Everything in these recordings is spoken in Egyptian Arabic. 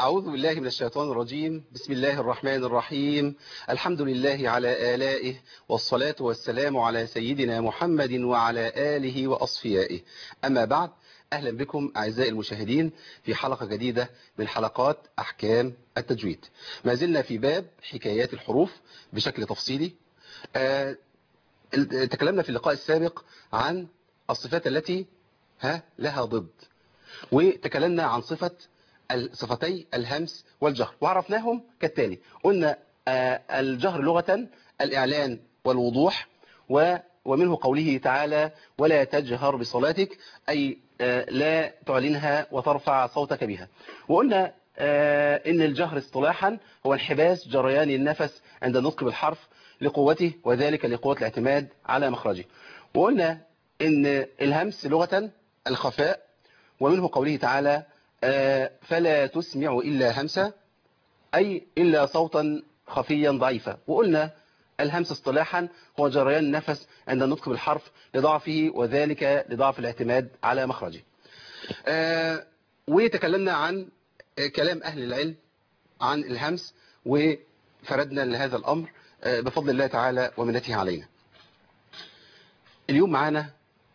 أعوذ بالله من الشيطان الرجيم بسم الله الرحمن الرحيم الحمد لله على آلائه والصلاة والسلام على سيدنا محمد وعلى آله وأصفيائه أما بعد أهلا بكم أعزائي المشاهدين في حلقة جديدة من حلقات أحكام التجويد ما زلنا في باب حكايات الحروف بشكل تفصيلي آه، تكلمنا في اللقاء السابق عن الصفات التي ها لها ضد وتكلمنا عن صفة صفتي الهمس والجهر وعرفناهم كالتالي قلنا آه، الجهر لغة الإعلان والوضوح و ومنه قوله تعالى ولا تجهر بصلاتك أي آه، لا تعلنها وترفع صوتك بها وقلنا آه، إن الجهر اصطلاحا هو انحباس جريان النفس عند النطق بالحرف لقوته وذلك لقوة الاعتماد على مخرجه وقلنا إن الهمس لغة الخفاء ومنه قوله تعالى آه، فلا تسمع إلا همسا أي إلا صوتا خفيا ضعيفا وقلنا الهمس اصطلاحا هو جريان النفس عند النطق بالحرف لضعفه وذلك لضعف الاعتماد على مخرجه آه، وتكلمنا عن كلام أهل العلم عن الهمس وفردنا لهذا الأمر آه، بفضل الله تعالى ومنته علينا اليوم معانا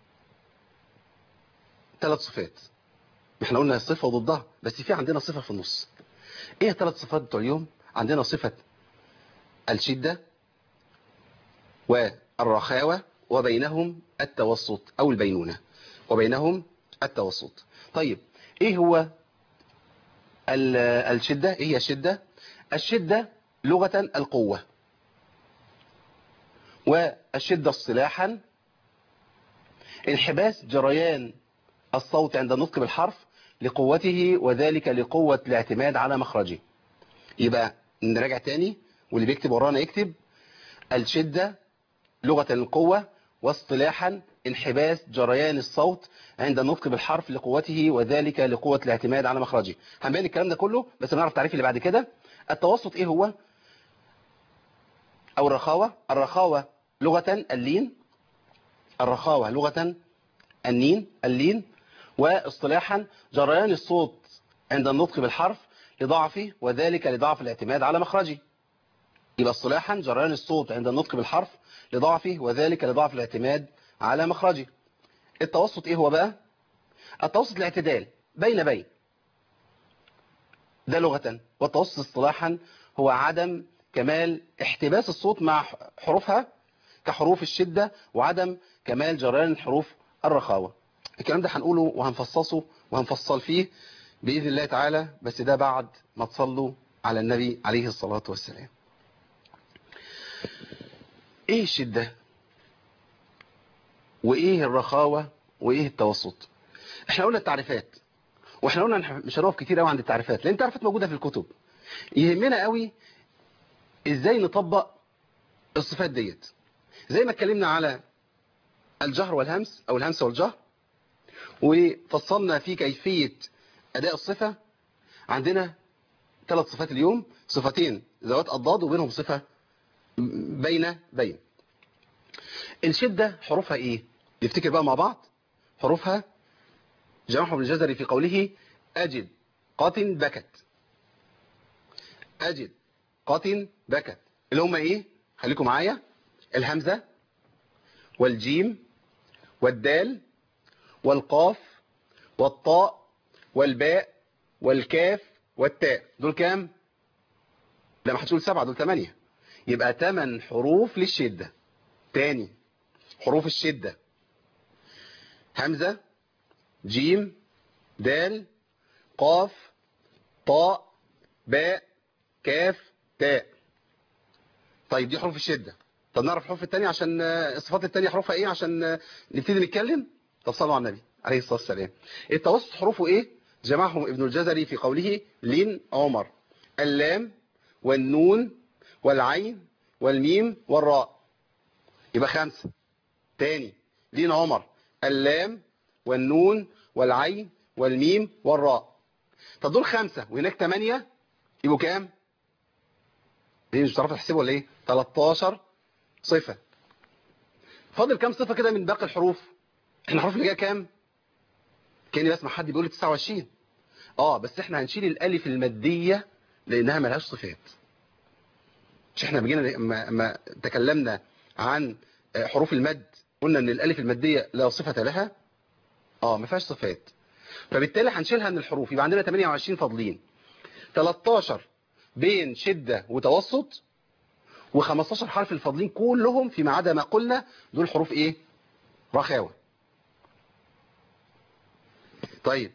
ثلاث صفات احنا قلنا صفة ضدها بس في عندنا صفة في النص ايه ثلاث صفات بتوع اليوم عندنا صفة الشدة والرخاوة وبينهم التوسط او البينونة وبينهم التوسط طيب ايه هو ال- الشدة ايه هي الشدة الشدة لغة القوة والشدة اصطلاحا انحباس جريان الصوت عند النطق بالحرف لقوته وذلك لقوة الاعتماد على مخرجه يبقى نراجع تاني واللي بيكتب ورانا يكتب الشدة لغة القوة واصطلاحا انحباس جريان الصوت عند النطق بالحرف لقوته وذلك لقوة الاعتماد على مخرجه هنبين الكلام ده كله بس نعرف تعريف اللي بعد كده التوسط ايه هو او الرخاوة الرخاوة لغة اللين الرخاوة لغة النين اللين واصطلاحا جريان الصوت عند النطق بالحرف لضعفه وذلك لضعف الاعتماد على مخرجه يبقى اصطلاحا جريان الصوت عند النطق بالحرف لضعفه وذلك لضعف الاعتماد على مخرجه التوسط ايه هو بقى التوسط الاعتدال بين بين ده لغة والتوسط اصطلاحا هو عدم كمال احتباس الصوت مع حروفها كحروف الشدة وعدم كمال جريان حروف الرخاوة الكلام ده هنقوله وهنفصصه وهنفصل فيه بإذن الله تعالى بس ده بعد ما تصلوا على النبي عليه الصلاة والسلام ايه الشدة وايه الرخاوة وايه التوسط احنا قلنا التعريفات واحنا قلنا إن مش هنقف كتير قوي عند التعريفات لان التعريفات موجودة في الكتب يهمنا قوي ازاي نطبق الصفات ديت زي ما اتكلمنا على الجهر والهمس او الهمس والجهر وفصلنا في كيفية اداء الصفة عندنا ثلاث صفات اليوم صفتين ذوات اضداد وبينهم صفة بين بين الشدة حروفها ايه نفتكر بقى مع بعض حروفها جمعهم ابن الجزري في قوله اجد قات بكت اجد قات بكت اللي هم ايه خليكم معايا الهمزة والجيم والدال والقاف والطاء والباء والكاف والتاء دول كام لا ما هتقول سبعة دول ثمانية يبقى ثمان حروف للشدة تاني حروف الشدة همزة جيم دال قاف طاء باء كاف تاء طيب دي حروف الشدة طب نعرف الحروف التانية عشان الصفات التانية حروفها ايه عشان نبتدي نتكلم طب صلوا على النبي عليه الصلاة والسلام التوسط حروفه ايه جمعهم ابن الجزري في قوله لين عمر اللام والنون والعين والميم والراء يبقى خمسة تاني لين عمر اللام والنون والعين والميم والراء طب دول خمسة وهناك تمانية يبقوا كام دي مش بتعرفوا تحسبوا ولا ايه 13 صفة فاضل كام صفة كده من باقي الحروف احنا الحروف اللي جايه كام كاني بسمع حد بيقول لي 29 اه بس احنا هنشيل الالف المادية لانها ملهاش صفات مش احنا بجينا لما ما تكلمنا عن حروف المد قلنا ان الالف المادية لا صفة لها اه ما فيهاش صفات فبالتالي هنشيلها من الحروف يبقى عندنا 28 فاضلين 13 بين شدة وتوسط و15 حرف الفاضلين كلهم فيما عدا ما قلنا دول حروف ايه رخاوة طيب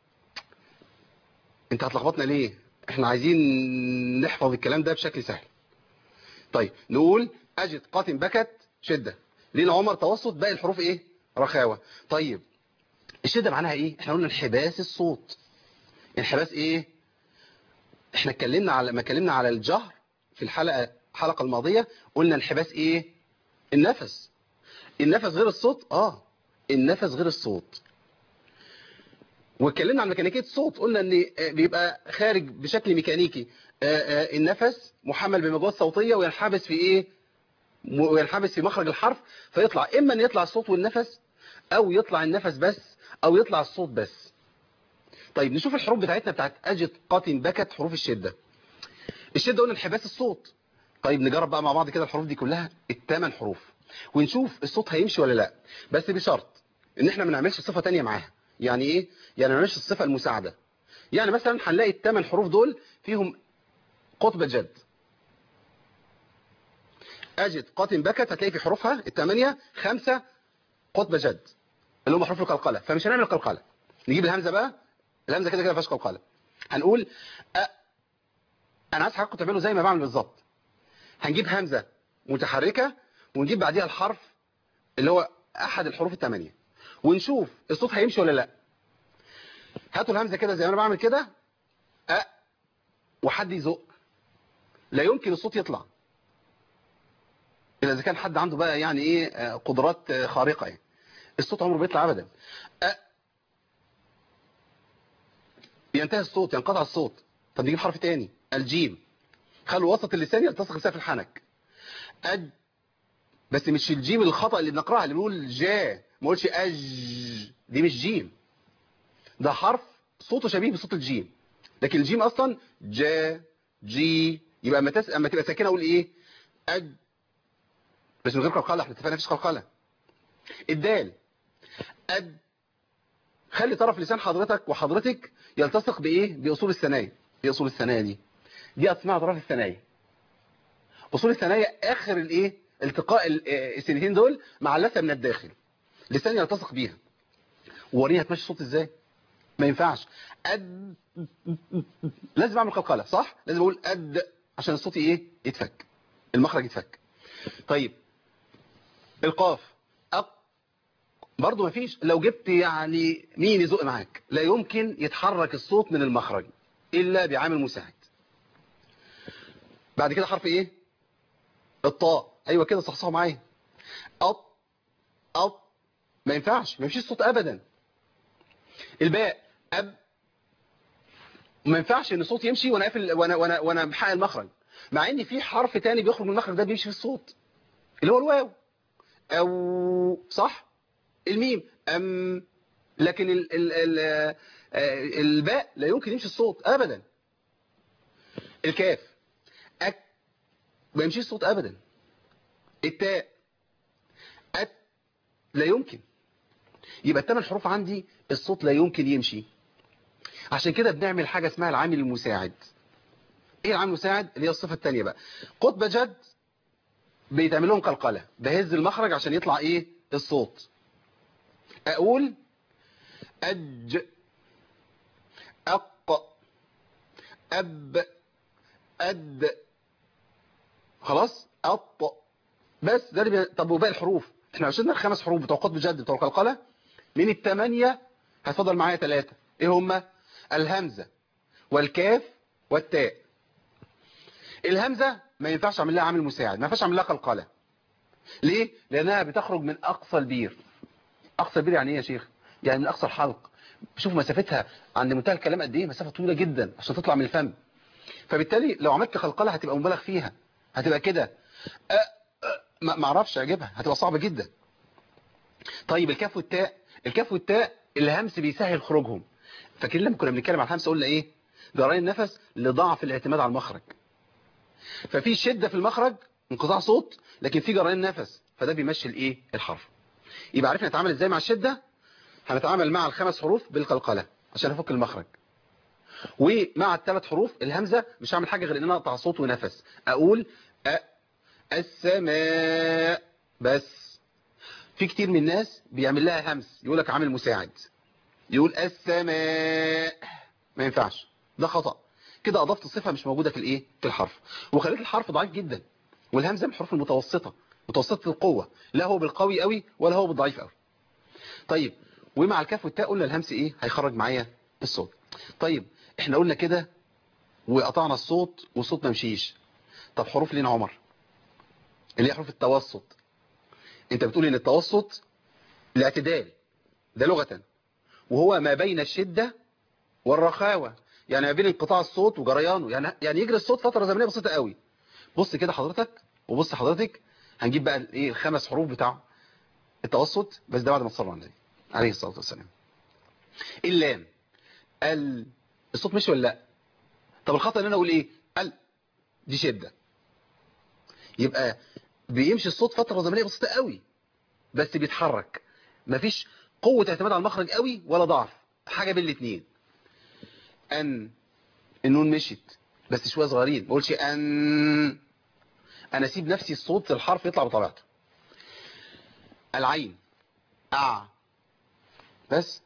انت هتلخبطنا ليه احنا عايزين نحفظ الكلام ده بشكل سهل طيب نقول اجد قاتم بكت شدة لين عمر توسط باقي الحروف ايه رخاوة طيب الشدة معناها ايه احنا قلنا انحباس الصوت انحباس ايه احنا اتكلمنا على ما اتكلمنا على الجهر في الحلقة الحلقة الماضية قلنا انحباس ايه النفس النفس غير الصوت اه النفس غير الصوت واتكلمنا عن ميكانيكيه الصوت قلنا ان بيبقى خارج بشكل ميكانيكي النفس محمل بموجات صوتيه وينحبس في ايه وينحبس في مخرج الحرف فيطلع اما ان يطلع الصوت والنفس او يطلع النفس بس او يطلع الصوت بس طيب نشوف الحروف بتاعتنا بتاعت اجد قاتم بكت حروف الشده الشده قلنا انحباس الصوت طيب نجرب بقى مع بعض كده الحروف دي كلها الثمان حروف ونشوف الصوت هيمشي ولا لا بس بشرط ان احنا ما نعملش صفه ثانيه معاها يعني ايه يعني ما نعملش الصفه المساعده يعني مثلا هنلاقي الثمان حروف دول فيهم قطب جد اجد قاتم بكت هتلاقي في حروفها الثمانيه خمسه قطب جد اللي هم حروف القلقله فمش هنعمل قلقله نجيب الهمزه بقى الهمزه كده كده ما فيهاش قلقله هنقول أ... انا عايز حضراتكم تعملوا زي ما بعمل بالظبط هنجيب همزه متحركه ونجيب بعديها الحرف اللي هو احد الحروف الثمانيه ونشوف الصوت هيمشي ولا لا هاتوا الهمزه كده زي ما انا بعمل كده أ وحد يزق لا يمكن الصوت يطلع الا اذا كان حد عنده بقى يعني ايه قدرات خارقه يعني الصوت عمره بيطلع ابدا أ ينتهي الصوت ينقطع الصوت طب نجيب حرف تاني الجيم خلوا وسط اللسان يلتصق بسقف الحنك أج بس مش الجيم الخطأ اللي بنقراها اللي بنقول جا ما قولش أج دي مش جيم ده حرف صوته شبيه بصوت الجيم لكن الجيم أصلا جا جي يبقى اما تس... اما تبقى ساكنه اقول ايه أج بس من غير قلقله احنا اتفقنا مفيش قلقله الدال أج خلي طرف لسان حضرتك وحضرتك يلتصق بايه باصول الثنايا ايه اصول الثنايا دي دي اسمها اطراف الثنايا اصول الثنايا اخر الايه التقاء السنتين دول مع اللثه من الداخل لسان يلتصق بيها ووريها تمشي الصوت ازاي ما ينفعش أد لازم اعمل قلقله صح لازم اقول أد عشان الصوت ايه يتفك المخرج يتفك طيب القاف أق برضو ما فيش لو جبت يعني مين يزق معاك لا يمكن يتحرك الصوت من المخرج الا بعامل مساعد بعد كده حرف ايه الطاء ايوه كده صحصحوا معايا أط أط ما ينفعش ما يمشيش الصوت ابدا الباء اب ما ينفعش ان الصوت يمشي وانا قافل وانا وانا وانا محقق المخرج مع ان في حرف تاني بيخرج من المخرج ده بيمشي في الصوت اللي هو الواو او صح الميم ام لكن ال ال ال الباء لا يمكن يمشي الصوت ابدا الكاف أك ما يمشيش الصوت ابدا التاء أت لا يمكن يبقى الثمان حروف عندي الصوت لا يمكن يمشي عشان كده بنعمل حاجة اسمها العامل المساعد ايه العامل المساعد اللي هي الصفة الثانية بقى قطب جد بيتعمل لهم قلقلة بهز المخرج عشان يطلع ايه الصوت اقول اج اق اب اد خلاص اط بس ده اللي بي... طب وباقي الحروف احنا عشان الخمس حروف بتوع قطب جد بتوع القلقله من الثمانيه هتفضل معايا ثلاثه ايه هما الهمزه والكاف والتاء الهمزه ما ينفعش اعمل لها عامل مساعد ما ينفعش اعمل لها قلقله ليه لانها بتخرج من اقصى البير اقصى البير يعني ايه يا شيخ يعني من اقصى الحلق شوف مسافتها عند منتهى الكلام قد ايه مسافه طويله جدا عشان تطلع من الفم فبالتالي لو عملت قلقله هتبقى مبالغ فيها هتبقى كده ما اعرفش اجيبها هتبقى صعبه جدا طيب الكاف والتاء الكاف والتاء الهمس بيسهل خروجهم فاكرين لما كنا بنتكلم على الهمس قلنا ايه جريان النفس لضعف الاعتماد على المخرج ففي شدة في المخرج انقطاع صوت لكن في جريان نفس فده بيمشي الايه الحرف يبقى عرفنا نتعامل ازاي مع الشدة هنتعامل مع الخمس حروف بالقلقلة عشان افك المخرج ومع الثلاث حروف الهمزة مش هعمل حاجة غير ان انا اقطع صوت ونفس اقول أ السماء بس في كتير من الناس بيعمل لها همس يقول لك عامل مساعد يقول السماء ما ينفعش ده خطأ كده اضفت صفة مش موجودة في الايه في الحرف وخليت الحرف ضعيف جدا والهمزة من الحروف المتوسطة متوسطة القوة لا هو بالقوي قوي ولا هو بالضعيف قوي طيب ومع الكاف والتاء قلنا الهمس ايه هيخرج معايا الصوت طيب احنا قلنا كده وقطعنا الصوت والصوت ما مشيش طب حروف لين عمر اللي هي حروف التوسط انت بتقول ان التوسط الاعتدال ده لغة وهو ما بين الشدة والرخاوة يعني ما بين انقطاع الصوت وجريانه يعني يعني يجري الصوت فترة زمنية بسيطة قوي بص كده حضرتك وبص حضرتك هنجيب بقى ايه الخمس حروف بتاع التوسط بس ده بعد ما تصلوا على النبي عليه الصلاة والسلام اللام ال الصوت مشي ولا لا طب الخطأ ان انا اقول ايه ال دي شدة يبقى بيمشي الصوت فترة زمنية بسيطة قوي بس بيتحرك مفيش قوة اعتماد على المخرج قوي ولا ضعف حاجة بين الاثنين ان النون مشيت بس شوية صغيرين ما اقولش ان انا اسيب نفسي الصوت الحرف يطلع بطبيعته العين ا بس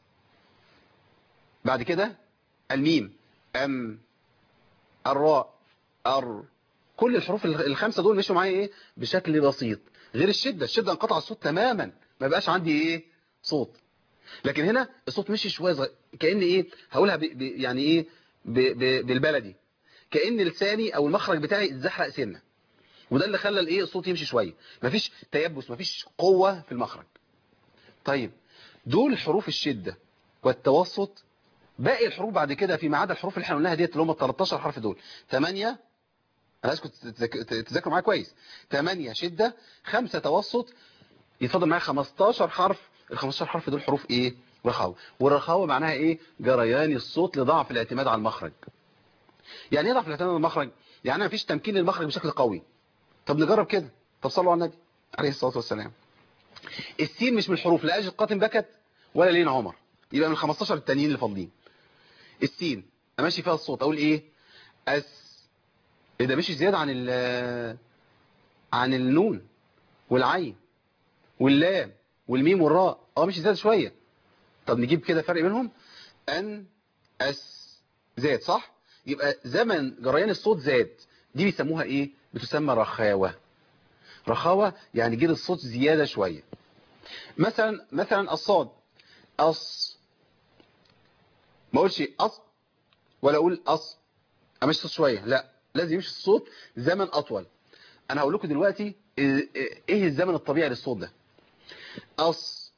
بعد كده الميم ام الراء ار كل الحروف الخمسة دول مشوا معايا ايه بشكل بسيط غير الشدة الشدة انقطع الصوت تماما ما بقاش عندي ايه صوت لكن هنا الصوت مشي شوية صغير كأن ايه هقولها ب... ب... يعني ايه ب... ب... بالبلدي كأن لساني او المخرج بتاعي اتزحرق سنة وده اللي خلى الايه الصوت يمشي شوية مفيش تيبس مفيش قوة في المخرج طيب دول حروف الشدة والتوسط باقي الحروف بعد كده فيما عدا الحروف اللي احنا قلناها ديت اللي هم ال 13 حرف دول 8 انا عايزكم تذاكروا معايا كويس 8 شدة 5 توسط يتفضل معايا 15 حرف ال 15 حرف دول حروف ايه رخاوة والرخاوة معناها ايه جريان الصوت لضعف الاعتماد على المخرج يعني ايه ضعف الاعتماد على المخرج يعني ما فيش تمكين للمخرج بشكل قوي طب نجرب كده طب صلوا على النبي عليه الصلاة والسلام السين مش من الحروف لا اجد قاتم بكت ولا لين عمر يبقى من 15 التانيين اللي فاضلين السين امشي فيها الصوت اقول ايه اس ايه ده مشي زيادة عن ال عن النون والعين واللام والميم والراء اه مشي زيادة شوية طب نجيب كده فرق بينهم ان اس زاد صح يبقى زمن جريان الصوت زاد دي بيسموها ايه بتسمى رخاوة رخاوة يعني جيد الصوت زيادة شوية مثلا مثلا الصاد أص ما اقولش أص ولا اقول أص امشي الصوت شوية لا لازم يمشي الصوت زمن اطول انا هقول لكم دلوقتي ايه الزمن الطبيعي للصوت ده أص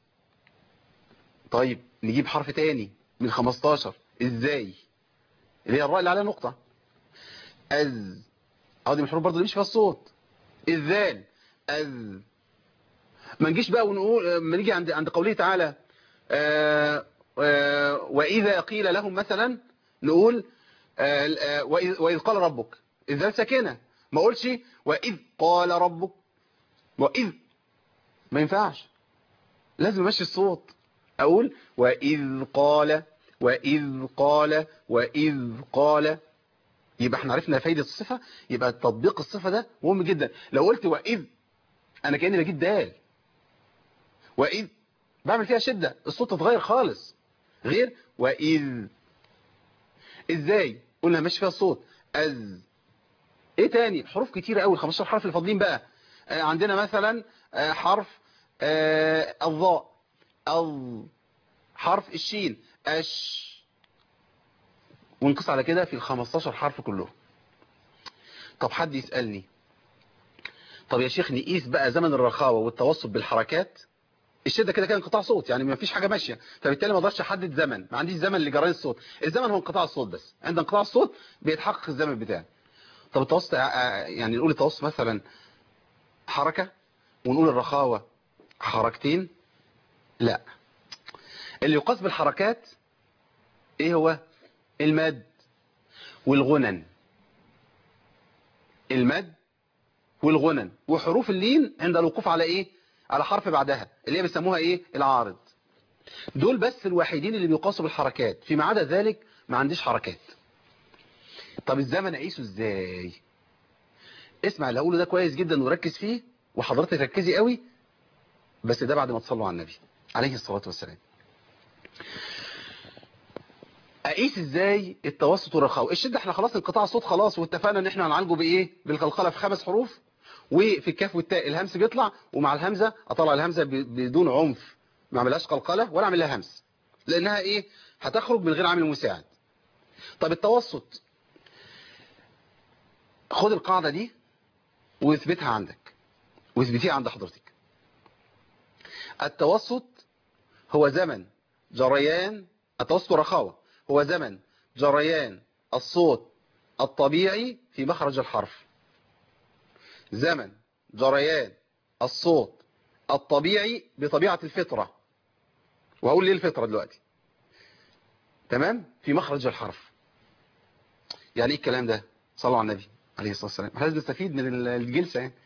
طيب نجيب حرف تاني من 15 ازاي اللي هي الراء اللي عليها نقطة أز اه دي من الحروف برضه اللي مش فيها الصوت الذال أز ما نجيش بقى ونقول ما نيجي عند عند قوله تعالى آآ آآ وإذا قيل لهم مثلا نقول آآ وإذ, وإذ قال ربك الذال ساكنة ما اقولش وإذ قال ربك وإذ ما ينفعش لازم امشي الصوت اقول وإذ قال وإذ قال وإذ قال يبقى احنا عرفنا فايدة الصفة يبقى تطبيق الصفة ده مهم جدا لو قلت وإذ انا كأني بجيب دال وإذ بعمل فيها شدة الصوت اتغير خالص غير وإذ ازاي قلنا ماشي فيها الصوت أز ايه تاني حروف كتيرة قوي 15 حرف اللي فاضلين بقى آه عندنا مثلا آه حرف آه الضاء ال حرف الشين اش ونقص على كده في ال 15 حرف كلهم طب حد يسألني طب يا شيخ نقيس بقى زمن الرخاوة والتوسط بالحركات الشدة كده كان انقطاع صوت يعني ما فيش حاجة ماشية فبالتالي ما اقدرش احدد زمن ما عنديش زمن لجريان الصوت الزمن هو انقطاع الصوت بس عند انقطاع الصوت بيتحقق الزمن بتاعي طب التوسط يعني نقول التوسط مثلا حركة ونقول الرخاوة حركتين لا اللي يقاس بالحركات ايه هو المد والغنن المد والغنن وحروف اللين عند الوقوف على ايه على حرف بعدها اللي هي بيسموها ايه العارض دول بس الوحيدين اللي بيقاسوا بالحركات فيما عدا ذلك ما عنديش حركات طب الزمن اقيسه ازاي اسمع اللي هقوله ده كويس جدا وركز فيه وحضرتك ركزي قوي بس ده بعد ما تصلوا على النبي عليه الصلاة والسلام اقيس ازاي التوسط والرخاء الشده احنا خلاص انقطاع الصوت خلاص واتفقنا ان احنا هنعالجه بايه بالقلقله في خمس حروف وفي الكاف والتاء الهمس بيطلع ومع الهمزه اطلع الهمزه بدون عنف ما اعملهاش قلقله ولا اعمل لها همس لانها ايه هتخرج من غير عامل مساعد طب التوسط خد القاعده دي واثبتها عندك واثبتيها عند حضرتك التوسط هو زمن جريان التوسط والرخاوه هو زمن جريان الصوت الطبيعي في مخرج الحرف زمن جريان الصوت الطبيعي بطبيعة الفطرة وهقول ليه الفطرة دلوقتي تمام في مخرج الحرف يعني ايه الكلام ده صلوا على النبي عليه الصلاة والسلام لازم نستفيد من الجلسة يعني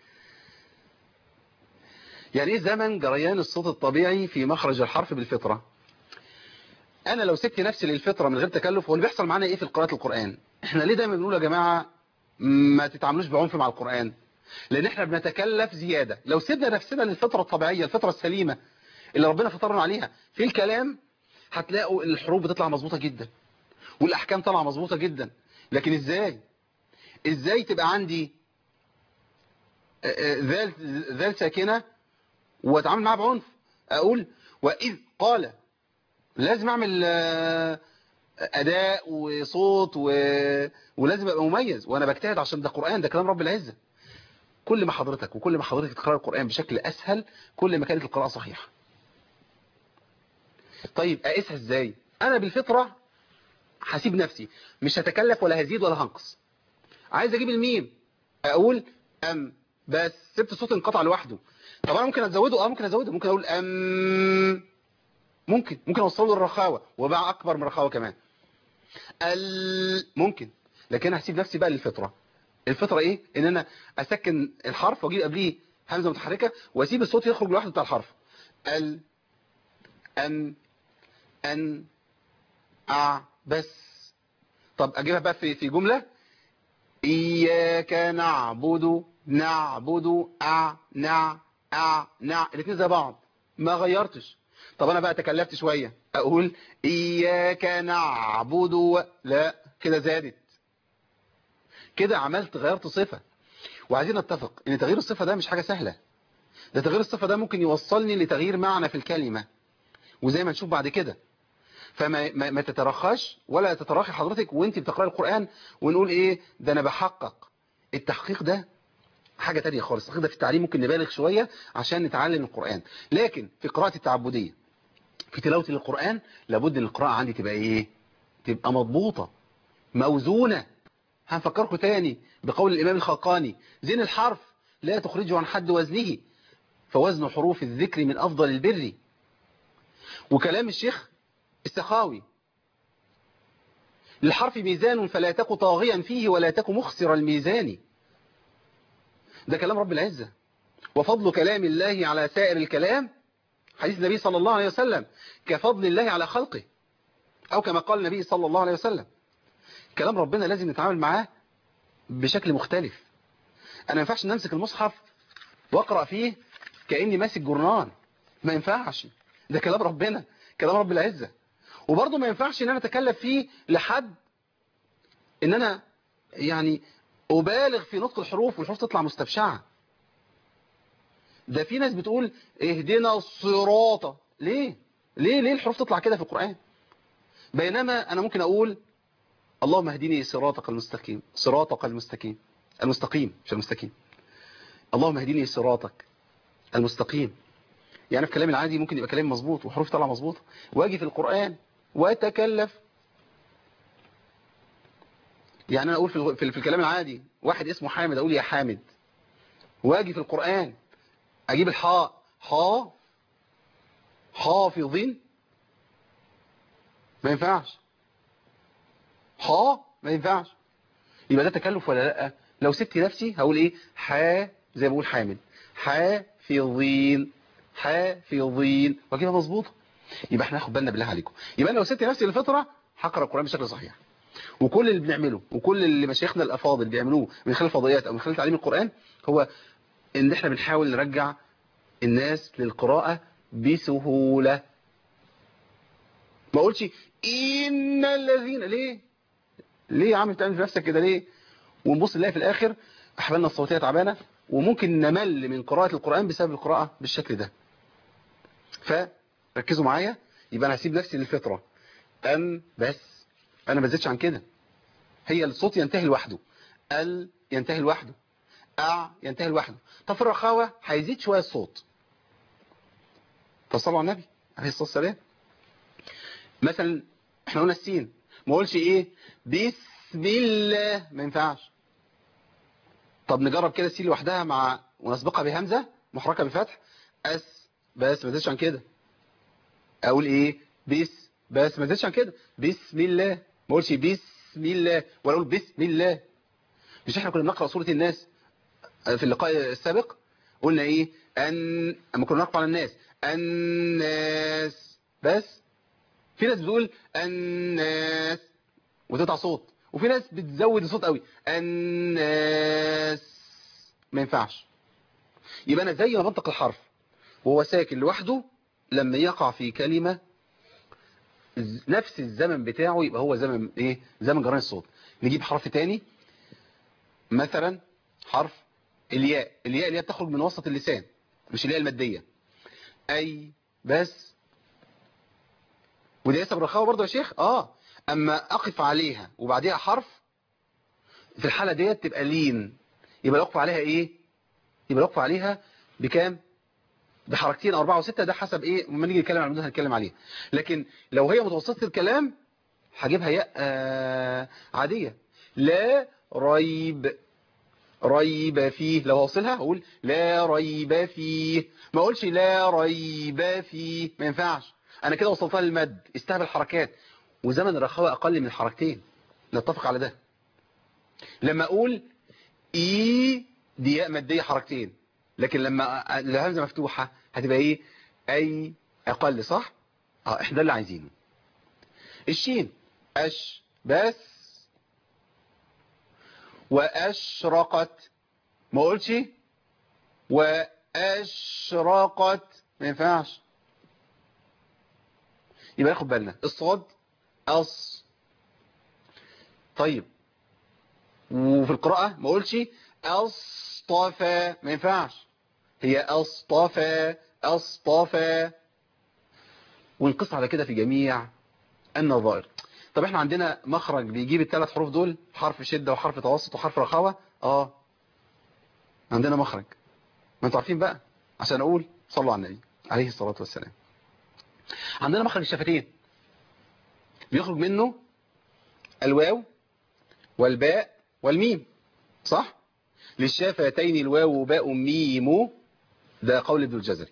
يعني ايه زمن جريان الصوت الطبيعي في مخرج الحرف بالفطرة انا لو سبت نفسي للفطرة من غير تكلف هو اللي بيحصل معانا ايه في قراءة القرآن احنا ليه دايما بنقول يا جماعة ما تتعاملوش بعنف مع القرآن لان احنا بنتكلف زيادة لو سيبنا نفسنا للفطرة الطبيعية الفطرة السليمة اللي ربنا فطرنا عليها في الكلام هتلاقوا الحروف بتطلع مظبوطة جدا والاحكام طالعه مظبوطة جدا لكن ازاي ازاي تبقى عندي ذال ذال ساكنة واتعامل معاها بعنف اقول واذ قال لازم اعمل اداء وصوت و... ولازم ابقى مميز وانا بجتهد عشان ده قرآن ده كلام رب العزة كل ما حضرتك وكل ما حضرتك تقرأ القرآن بشكل اسهل كل ما كانت القراءة صحيحة طيب اقيسها ازاي انا بالفطرة هسيب نفسي مش هتكلف ولا هزيد ولا هنقص عايز اجيب الميم اقول ام بس سبت الصوت انقطع لوحده طب انا ممكن ازوده اه ممكن ازوده ممكن اقول ام ممكن ممكن اوصله للرخاوه وبقى اكبر من الرخاوه كمان ال ممكن لكن هسيب نفسي بقى للفطره الفطره ايه ان انا اسكن الحرف واجيب قبليه همزه متحركه واسيب الصوت يخرج لوحده بتاع الحرف ال ام ان ا بس طب اجيبها بقى في في جمله اياك نعبد نعبد ا نع ا نع الاثنين زي بعض ما غيرتش طب انا بقى تكلفت شوية اقول اياك نعبد و... لا كده زادت كده عملت غيرت صفة وعايزين نتفق ان تغيير الصفة ده مش حاجة سهلة ده تغيير الصفة ده ممكن يوصلني لتغيير معنى في الكلمة وزي ما نشوف بعد كده فما ما, ما تترخاش ولا تتراخي حضرتك وانت بتقرأ القرآن ونقول ايه ده انا بحقق التحقيق ده حاجة تانية خالص التحقيق ده في التعليم ممكن نبالغ شوية عشان نتعلم القرآن لكن في قراءة التعبدية في تلاوة القرآن لابد ان القراءة عندي تبقى ايه تبقى مضبوطة موزونة هنفكركم تاني بقول الامام الخلقاني زين الحرف لا تخرجه عن حد وزنه فوزن حروف الذكر من افضل البر وكلام الشيخ السخاوي للحرف ميزان فلا تك طاغيا فيه ولا تك مخسر الميزان ده كلام رب العزة وفضل كلام الله على سائر الكلام حديث النبي صلى الله عليه وسلم كفضل الله على خلقه أو كما قال النبي صلى الله عليه وسلم كلام ربنا لازم نتعامل معاه بشكل مختلف أنا ما ينفعش نمسك المصحف وأقرأ فيه كأني ماسك جرنان ما ينفعش ده كلام ربنا كلام رب العزة وبرضه ما ينفعش ان انا اتكلم فيه لحد ان انا يعني أبالغ في نطق الحروف والحروف تطلع مستبشعة ده في ناس بتقول اهدنا الصراط ليه ليه ليه الحروف تطلع كده في القرآن بينما أنا ممكن أقول اللهم اهدني صراطك المستقيم صراطك المستقيم المستقيم مش المستقيم اللهم اهدني صراطك المستقيم يعني في كلامي العادي ممكن يبقى كلام مظبوط وحروف طالعه مظبوطه واجي في القرآن واتكلف يعني انا اقول في, في, في الكلام العادي واحد اسمه حامد اقول يا حامد واجي في القرآن اجيب الحاء حا حافظين ما ينفعش ح ما ينفعش يبقى ده تكلف ولا لا لو سبت نفسي هقول ايه ح زي ما بقول حامل حافظين حافظين وكده مظبوطه يبقى احنا ناخد بالنا بالله عليكم يبقى أنا لو سبت نفسي للفطره هقرا القران بشكل صحيح وكل اللي بنعمله وكل اللي مشايخنا الافاضل بيعملوه من خلال الفضائيات او من خلال تعليم القران هو ان احنا بنحاول نرجع الناس للقراءه بسهوله ما اقولش ان الذين ليه ليه يا عم بتعمل في نفسك كده ليه ونبص نلاقي في الاخر احبالنا الصوتيه تعبانه وممكن نمل من قراءه القران بسبب القراءه بالشكل ده فركزوا معايا يبقى انا هسيب نفسي للفطره ام بس انا ما زدتش عن كده هي الصوت ينتهي لوحده ال ينتهي لوحده أع ينتهي لوحده طب في الرخاوة هيزيد شوية الصوت فصلوا على النبي عليه الصلاة والسلام مثلا احنا قلنا السين ما اقولش ايه بسم الله ما ينفعش طب نجرب كده السين لوحدها مع ونسبقها بهمزة محركة بفتح اس بس ما زدتش عن كده اقول ايه بس بس ما زدتش عن كده بسم الله ما اقولش بسم الله ولا اقول بسم الله مش احنا كنا بنقرا سوره الناس في اللقاء السابق قلنا ايه ان اما كنا نقرا على الناس الناس بس في ناس بتقول الناس وتقطع صوت وفي ناس بتزود الصوت قوي الناس ما ينفعش يبقى انا زي ما بنطق الحرف وهو ساكن لوحده لما يقع في كلمة نفس الزمن بتاعه يبقى هو زمن ايه زمن جران الصوت نجيب حرف تاني مثلا حرف الياء الياء اللي هي بتخرج من وسط اللسان مش الياء المادية اي بس ودي لسه بالرخاوة برضه يا شيخ اه اما اقف عليها وبعديها حرف في الحالة ديت تبقى لين يبقى اقف عليها ايه يبقى اقف عليها بكام بحركتين أربعة وستة ده حسب إيه لما نيجي نتكلم عن المدن هنتكلم عليه لكن لو هي متوسطة الكلام هجيبها ياء آه عادية لا ريب ريب فيه لو هوصلها أقول لا ريب فيه ما أقولش لا ريب فيه ما ينفعش أنا كده وصلتها للمد استهبل الحركات وزمن الرخاوة أقل من الحركتين نتفق على ده لما أقول إي دي ياء مادية حركتين لكن لما الهمزة مفتوحة هتبقى ايه اي اقل صح اه احنا اللي عايزينه الشين اش بس واشرقت ما قلتش واشرقت ما ينفعش يبقى ناخد بالنا الصاد أص طيب وفي القراءة ما قلتش أصطفى ما ينفعش هي أصطفى أصطفى ونقص على كده في جميع النظائر طب احنا عندنا مخرج بيجيب الثلاث حروف دول حرف شدة وحرف توسط وحرف رخاوة اه عندنا مخرج ما انتوا عارفين بقى عشان اقول صلوا على النبي عليه الصلاة والسلام عندنا مخرج الشفتين بيخرج منه الواو والباء والميم صح للشفتين الواو وباء ميم ده قول ابن الجزري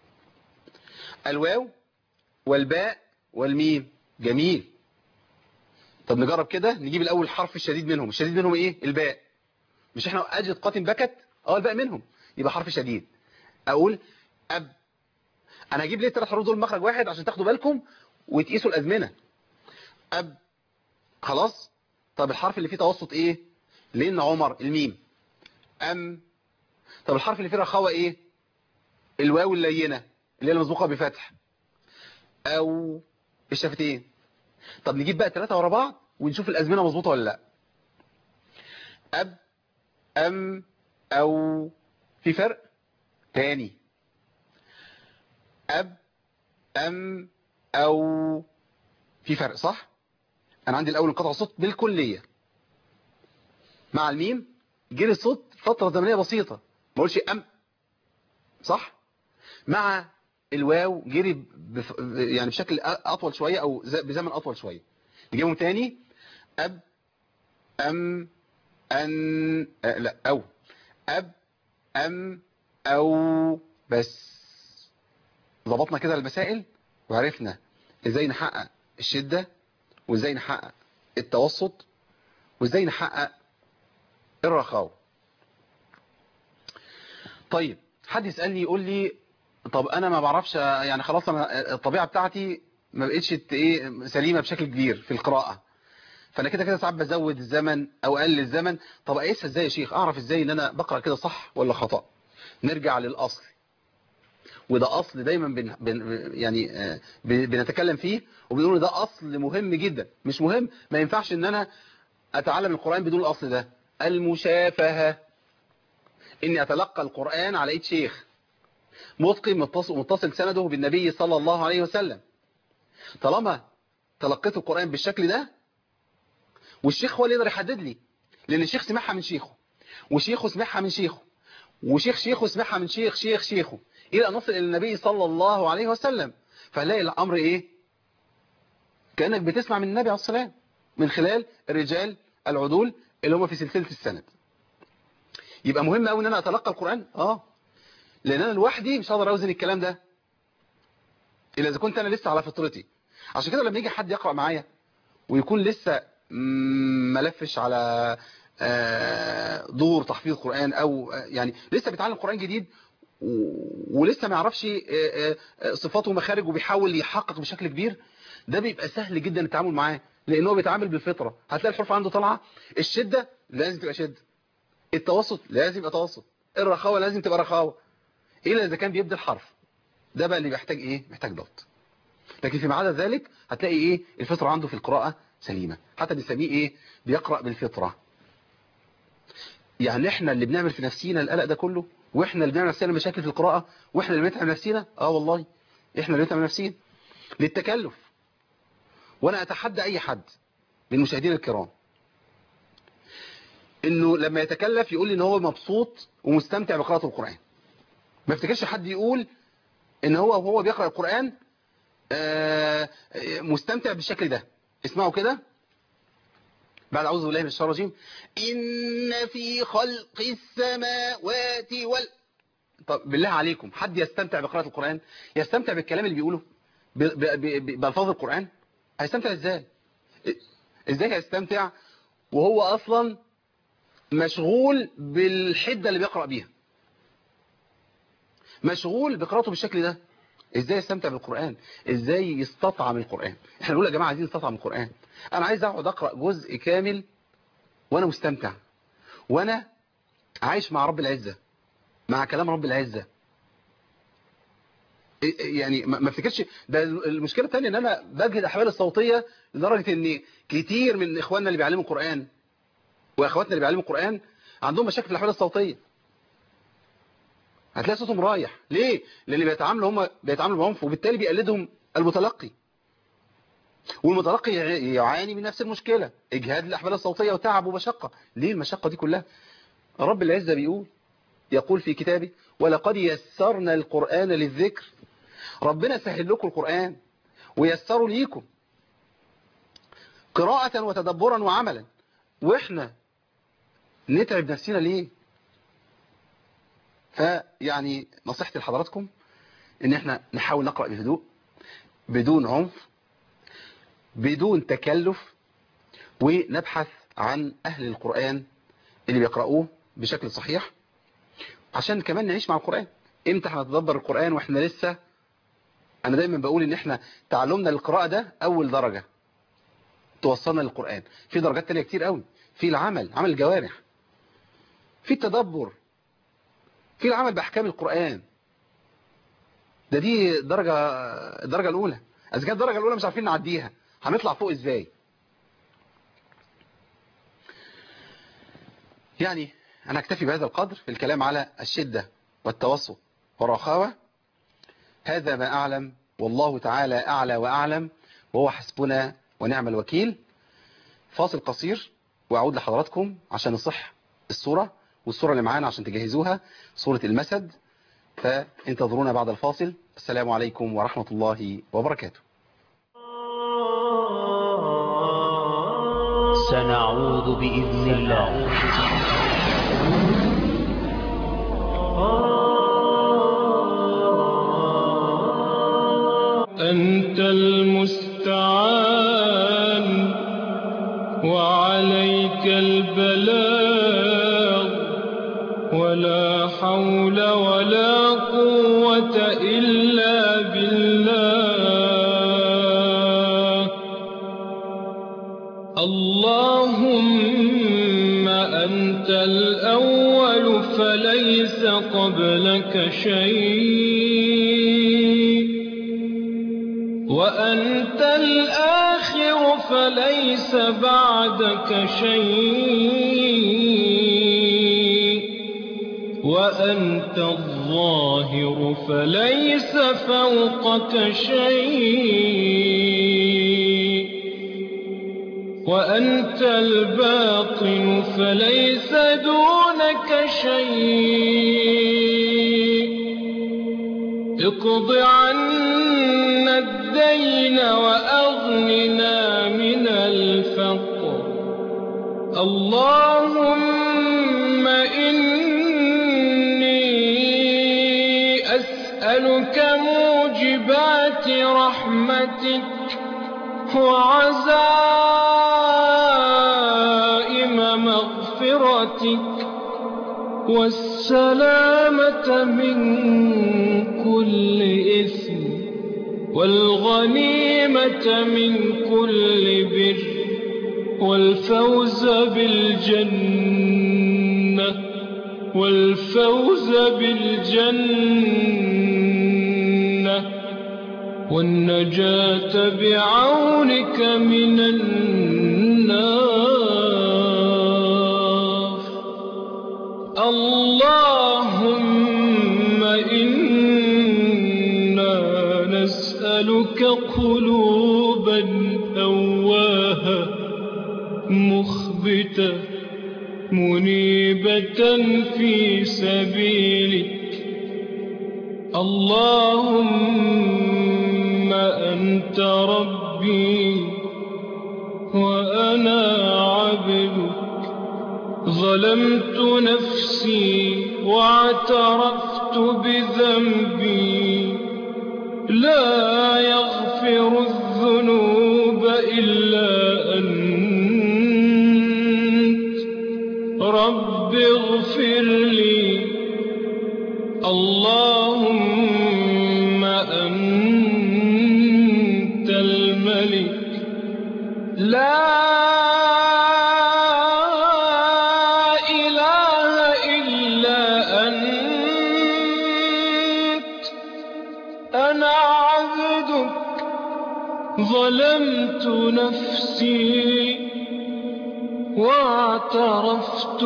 الواو والباء والميم جميل طب نجرب كده نجيب الاول الحرف الشديد منهم الشديد منهم ايه الباء مش احنا اجد قاتم بكت اه الباء منهم يبقى حرف شديد اقول اب انا هجيب ليه الثلاث حروف دول مخرج واحد عشان تاخدوا بالكم وتقيسوا الازمنه اب خلاص طب الحرف اللي فيه توسط ايه لان عمر الميم ام طب الحرف اللي فيه رخاوه ايه الواو اللينه اللي هي المسبوقه بفتح او الشفتين طب نجيب بقى ثلاثه ورا بعض ونشوف الازمنه مظبوطه ولا لا اب ام او في فرق تاني اب ام او في فرق صح انا عندي الاول انقطع الصوت بالكليه مع الميم جري الصوت فتره زمنيه بسيطه ما اقولش ام صح مع الواو جري بف... يعني بشكل اطول شويه او بزمن اطول شويه نجيبهم تاني اب ام ان أه لا او اب ام او بس ضبطنا كده المسائل وعرفنا ازاي نحقق الشدة وازاي نحقق التوسط وازاي نحقق الرخاوة طيب حد يسألني يقول لي طب انا ما بعرفش يعني خلاص انا الطبيعة بتاعتي ما بقتش ايه سليمة بشكل كبير في القراءة فانا كده كده ساعات بزود الزمن او اقلل الزمن طب اقيسها ازاي يا شيخ اعرف ازاي ان انا بقرا كده صح ولا خطا نرجع للاصل وده اصل دايما بن بن يعني آه بنتكلم فيه وبنقول ده اصل مهم جدا مش مهم ما ينفعش ان انا اتعلم القران بدون الاصل ده المشافهه اني اتلقى القران على ايد شيخ متقن متصل, متصل سنده بالنبي صلى الله عليه وسلم طالما تلقيت القران بالشكل ده والشيخ هو اللي يقدر يحدد لي لان الشيخ سمعها من شيخه وشيخه سمعها من شيخه وشيخ شيخه سمعها من شيخ شيخ شيخه الى ان نصل الى النبي صلى الله عليه وسلم فهنلاقي الامر ايه كانك بتسمع من النبي عليه الصلاه من خلال الرجال العدول اللي هم في سلسله السند يبقى مهم قوي ان انا اتلقى القران اه لان انا لوحدي مش هقدر اوزن الكلام ده الا اذا كنت انا لسه على فطرتي عشان كده لما يجي حد يقرا معايا ويكون لسه ملفش على دور تحفيظ قرآن او يعني لسه بيتعلم قرآن جديد ولسه ما يعرفش صفاته ومخارج وبيحاول يحقق بشكل كبير ده بيبقى سهل جدا التعامل معاه لان هو بيتعامل بالفطرة هتلاقي الحروف عنده طالعه الشدة لازم تبقى شدة التوسط لازم يبقى توسط الرخاوة لازم تبقى رخاوة الا اذا كان بيبدل حرف ده بقى اللي بيحتاج ايه محتاج ضبط لكن فيما عدا ذلك هتلاقي ايه الفطرة عنده في القراءة سليمة حتى بنسميه ايه بيقرأ بالفطرة يعني احنا اللي بنعمل في نفسينا القلق ده كله واحنا اللي بنعمل نفسنا مشاكل في القراءة واحنا اللي بنتعب نفسينا اه والله احنا اللي بنتعب نفسينا للتكلف وانا اتحدى اي حد من المشاهدين الكرام انه لما يتكلف يقول لي ان هو مبسوط ومستمتع بقراءة القرآن ما افتكرش حد يقول ان هو وهو بيقرأ القرآن مستمتع بالشكل ده اسمعوا كده بعد أعوذ بالله من الشيطان الرجيم إن في خلق السماوات وال طب بالله عليكم حد يستمتع بقراءة القرآن يستمتع بالكلام اللي بيقوله بألفاظ القرآن هيستمتع ازاي ازاي هيستمتع وهو أصلا مشغول بالحدة اللي بيقرأ بيها مشغول بقراءته بالشكل ده ازاي يستمتع بالقرآن ازاي يستطعم القرآن احنا بنقول يا جماعة عايزين نستطعم القرآن انا عايز اقعد اقرأ جزء كامل وانا مستمتع وانا عايش مع رب العزة مع كلام رب العزة يعني ما افتكرش ده المشكلة الثانيه ان انا بجهد الاحوال الصوتية لدرجة ان كتير من اخواننا اللي بيعلموا القرآن واخواتنا اللي بيعلموا القرآن عندهم مشاكل في الاحوال الصوتية هتلاقي صوتهم رايح ليه لان بيتعاملوا هم بيتعاملوا بعنف وبالتالي بيقلدهم المتلقي والمتلقي يعاني من نفس المشكلة اجهاد الاحبال الصوتية وتعب ومشقة ليه المشقة دي كلها رب العزة بيقول يقول في كتابه ولقد يسرنا القرآن للذكر ربنا سهل لكم القرآن ويسروا ليكم قراءة وتدبرا وعملا واحنا نتعب نفسنا ليه فيعني نصيحتي لحضراتكم ان احنا نحاول نقرأ بهدوء بدون عنف بدون تكلف ونبحث عن اهل القرآن اللي بيقرأوه بشكل صحيح عشان كمان نعيش مع القرآن امتى هنتدبر القرآن واحنا لسه انا دايما بقول ان احنا تعلمنا للقراءة ده اول درجة توصلنا للقرآن في درجات تانية كتير قوي في العمل عمل الجوارح في التدبر في العمل بأحكام القرآن ده دي درجة الدرجة الأولى إذا كانت الدرجة الأولى مش عارفين نعديها هنطلع فوق إزاي يعني أنا أكتفي بهذا القدر في الكلام على الشدة والتوسط والرخاوة هذا ما أعلم والله تعالى أعلى وأعلم وهو حسبنا ونعم الوكيل فاصل قصير وأعود لحضراتكم عشان نصح الصورة والصورة اللي معانا عشان تجهزوها صورة المسد فانتظرونا بعد الفاصل السلام عليكم ورحمة الله وبركاته سنعود بإذن الله أنت المستعان وعليك البلاغ ولا حول ولا قوة إلا بالله اللهم أنت الأول فليس قبلك شيء وأنت الآخر فليس بعدك شيء وأنت الظاهر فليس فوقك شيء وأنت الباطن فليس دونك شيء اقض عنا الدين وأغننا من الفقر اللهم إني أسألك موجبات رحمتك وعزائم مغفرتك والسلامة من كل إثم والغنيمة من كل بر والفوز بالجنة والفوز بالجنة والنجاة بعونك من النار اللهم إنا نسألك قلوبا أواها مخبتة منيبة في سبيلك اللهم أنت ربي وأنا عبدك ظلمت نفسي واعترفت بذنبي لا يغفر الذنوب إلا أنت رب اغفر لي اللهم أنت الملك لا إله إلا أنت أنا عبدك ظلمت نفسي واعترفت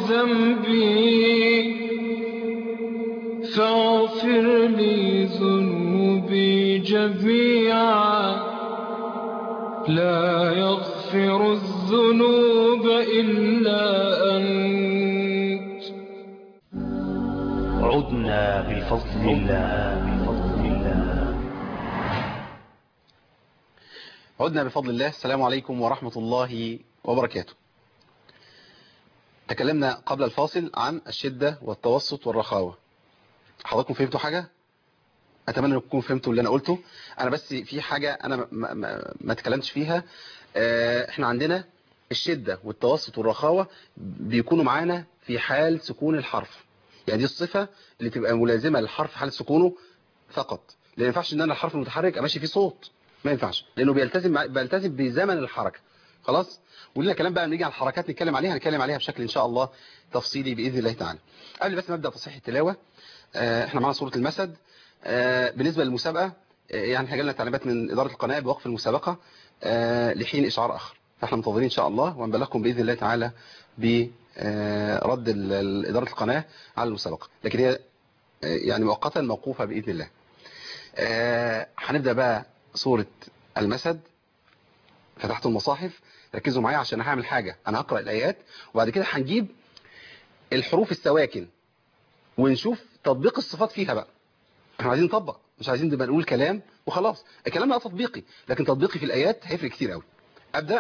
بذنبي فاغفر لي ذنوبي جميعا لا يغفر الذنوب إلا أنت عدنا بفضل الله بفضل الله عدنا بفضل الله السلام عليكم ورحمة الله وبركاته تكلمنا قبل الفاصل عن الشدة والتوسط والرخاوة حضراتكم فهمتوا حاجة؟ أتمنى أنكم تكونوا فهمتوا اللي أنا قلته أنا بس في حاجة أنا ما, ما, ما, ما تكلمتش فيها آه، إحنا عندنا الشدة والتوسط والرخاوة بيكونوا معانا في حال سكون الحرف يعني دي الصفة اللي تبقى ملازمة للحرف حال سكونه فقط لأن ما ينفعش إن أنا الحرف المتحرك أمشي فيه صوت ما ينفعش لأنه بيلتزم مع- بيلتزم بزمن الحركة خلاص ولنا كلام بقى نيجي على الحركات نتكلم عليها نتكلم عليها بشكل إن شاء الله تفصيلي بإذن الله تعالى قبل بس ما أبدأ تصحيح التلاوة آه، احنا معانا صورة المسد آه، بالنسبة للمسابقة آه، يعني احنا جالنا تعليمات من إدارة القناة بوقف المسابقة آه، لحين إشعار آخر فاحنا منتظرين إن شاء الله وهنبلغكم بإذن الله تعالى برد ال- ال- إدارة القناة على المسابقة لكن هي آه، يعني مؤقتا موقوفة بإذن الله آه، هنبدأ بقى صورة المسد فتحت المصاحف ركزوا معايا عشان هعمل حاجة أنا هقرأ الآيات وبعد كده هنجيب الحروف السواكن ونشوف تطبيق الصفات فيها بقى احنا عايزين نطبق مش عايزين نبقى نقول كلام وخلاص الكلام بقى تطبيقي لكن تطبيقي في الآيات هيفرق كتير قوي أبدأ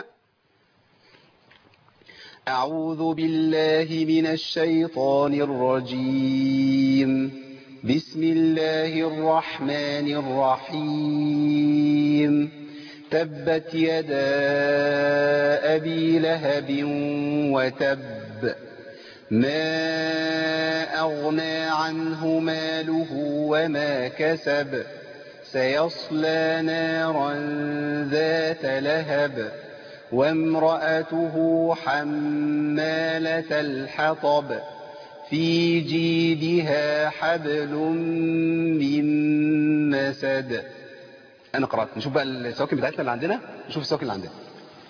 أعوذ بالله من الشيطان الرجيم بسم الله الرحمن الرحيم تبت يدا أبي لهب وتب ما أغنى عنه ماله وما كسب سيصلى نارا ذات لهب وامرأته حمالة الحطب في جيدها حبل من مسد أنا قرأت نشوف بقى السواكن بتاعتنا اللي عندنا نشوف السواكن اللي عندنا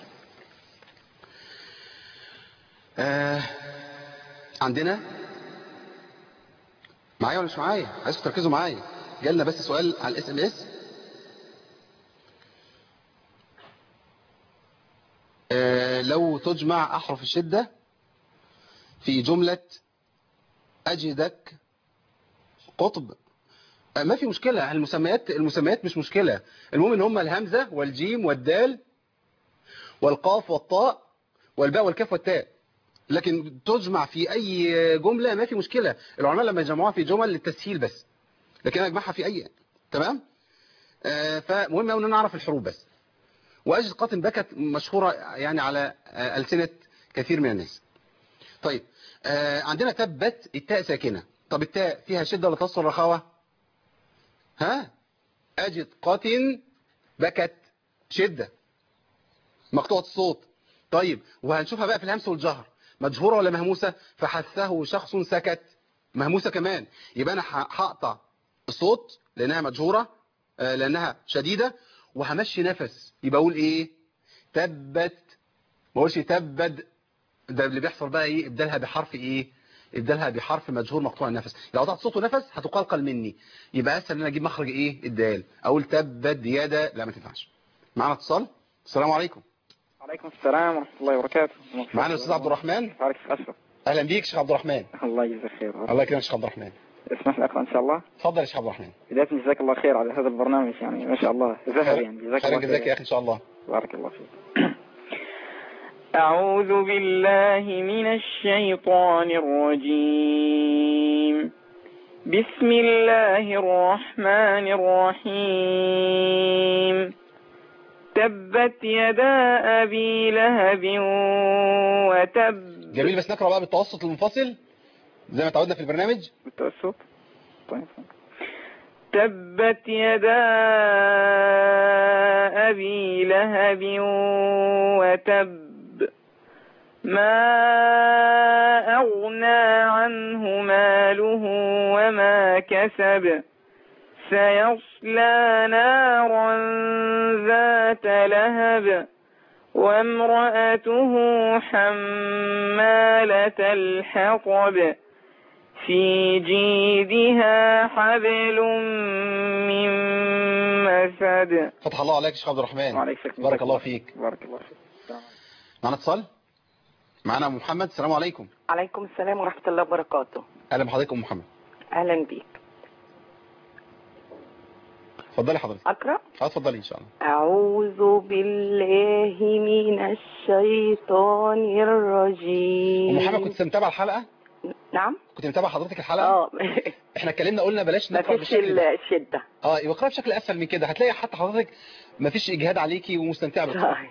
آه عندنا معايا ولا مش معايا عايزكم تركزوا معايا جالنا بس سؤال على الاس ام اس لو تجمع احرف الشدة في جملة اجدك قطب آه ما في مشكلة المسميات المسميات مش مشكلة المهم ان هم الهمزة والجيم والدال والقاف والطاء والباء والكاف والتاء لكن تجمع في اي جملة ما في مشكلة العلماء لما يجمعوها في جمل للتسهيل بس لكن انا اجمعها في اي تمام آه فمهم قوي ان نعرف الحروف بس واجد قاتم بكت مشهورة يعني على آه ألسنة كثير من الناس طيب آه عندنا تبت التاء ساكنة طب التاء فيها شدة ولا تصل رخاوة ها اجد قاتم بكت شدة مقطوعة الصوت طيب وهنشوفها بقى في الهمس والجهر مجهورة ولا مهموسة فحثه شخص سكت مهموسة كمان يبقى أنا هقطع الصوت لأنها مجهورة لأنها شديدة وهمشي نفس يبقى أقول إيه تبت ما اقولش تبد ده اللي بيحصل بقى إيه ابدالها بحرف إيه ابدالها بحرف مجهور مقطوع النفس لو قطعت صوت ونفس هتقلقل مني يبقى أسهل إن أنا أجيب مخرج إيه الدال أقول تبد يدا لا ما تنفعش معنا اتصال السلام عليكم وعليكم السلام ورحمة الله وبركاته معنا الأستاذ عبد الرحمن عليك أشرف أهلا بيك شيخ عبد الرحمن الله يجزاك خير الله يكرمك شيخ عبد الرحمن اسمح لي أقرأ إن شاء الله اتفضل يا شيخ عبد الرحمن بداية جزاك الله خير على هذا البرنامج يعني ما شاء الله ذهب يعني جزاك خيرا الله جزاك يا خير أخي إن شاء الله بارك الله فيك أعوذ بالله من الشيطان الرجيم بسم الله الرحمن الرحيم تبت يدا أبي لهب وتب جميل بس نقرأ بقى بالتوسط المنفصل زي ما تعودنا في البرنامج بالتوسط طيب تبت يدا أبي لهب وتب ما أغنى عنه ماله وما كسب سيصلى نارا ذات لهب وامرأته حمالة الحطب في جيدها حبل من مسد فتح الله عليك يا شيخ عبد الرحمن وعليك السلام. بارك الله فيك بارك الله فيك السلام عليكم. معنا اتصال معنا أم محمد السلام عليكم عليكم السلام ورحمة الله وبركاته اهلا بحضرتك ام محمد أهلا بيك اتفضلي حضرتك أقرأ اه اتفضلي ان شاء الله أعوذ بالله من الشيطان ام الرجيم محمد كنت متابعه الحلقه نعم كنت متابعه حضرتك الحلقه اه احنا اتكلمنا قلنا بلاش ما نقرا فيش بالشكل ده الشدة اه يبقى اقرا بشكل اسهل من كده هتلاقي حتى حضرتك ما فيش اجهاد عليكي ومستمتعه بالقراءه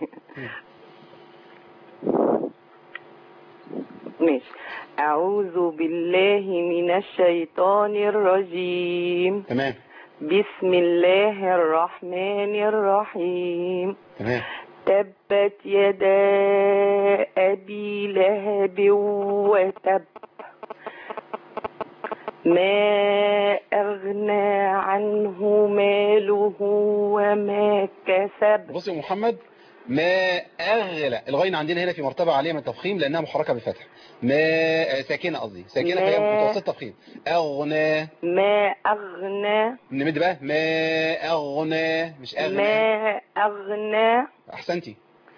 ماشي أعوذ بالله من الشيطان الرجيم تمام بسم الله الرحمن الرحيم تمام تبت يدا أبي لهب وتب ما أغنى عنه ماله وما كسب بصي يا محمد ما اغلى الغين عندنا هنا في مرتبه عاليه من التفخيم لانها محركه بالفتح ما آه، ساكنه قصدي ساكنه ما- فهي متوسط تفخيم اغنى ما أغنى نمد بقى ما اغنى مش اغنى ما أغنى احسنتي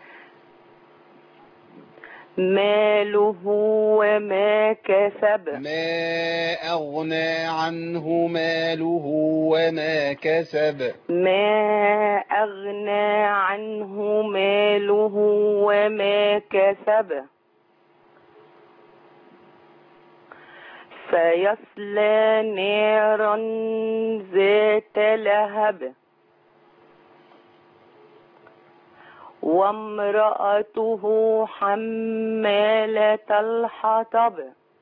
ماله وما كسب ما أغنى عنه ماله وما كسب ما أغنى عنه ماله وما كسب سيصلى نارا ذات لهب وامرأته حمالة الحطب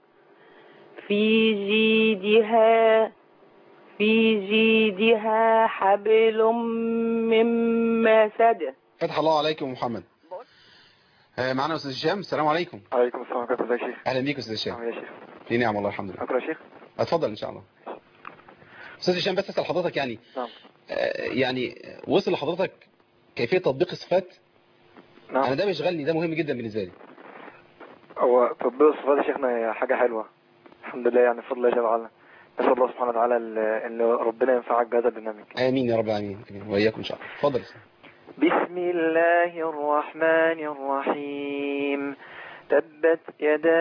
في جيدها في جيدها حبل من مسد فتح الله عليكم محمد آه، معنا استاذ هشام السلام عليكم عليكم السلام ورحمة الله يا شيخ اهلا بيك استاذ هشام عامل ايه يا شيخ في نعم والله الحمد لله أقرأ يا شيخ اتفضل ان شاء الله استاذ هشام بس اسال حضرتك يعني نعم آه، يعني وصل لحضرتك كيفيه تطبيق الصفات انا نعم ده بيشغلني ده مهم جدا بالنسبه لي هو تطبيق الصفات يا شيخنا هي حاجة حلوة الحمد لله يعني بفضل الله جل وعلا نسأل الله سبحانه وتعالى ال- ان ربنا ينفعك بهذا البرنامج امين يا رب العالمين آمين. واياكم ان شاء الله اتفضل يا أستاذ. بسم الله الرحمن الرحيم تبت يدا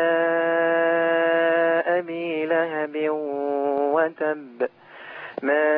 أبي لهب وتب ما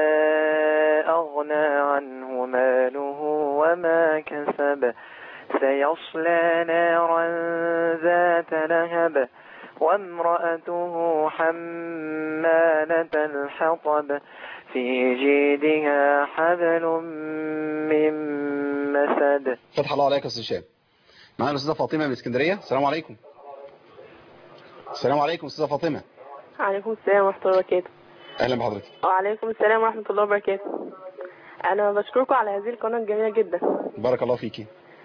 أغنى عنه ماله وما كسب سيصلى نارا ذات لهب وامرأته حمالة الحطب في جيدها حبل من مسد فتح الله عليك يا استاذ هشام معانا الاستاذه فاطمه من اسكندريه السلام عليكم السلام عليكم استاذه فاطمه عليكم السلام ورحمة الله وبركاته اهلا بحضرتك وعليكم السلام ورحمة الله وبركاته أنا بشكركم على هذه القناة الجميلة جدا بارك الله فيكي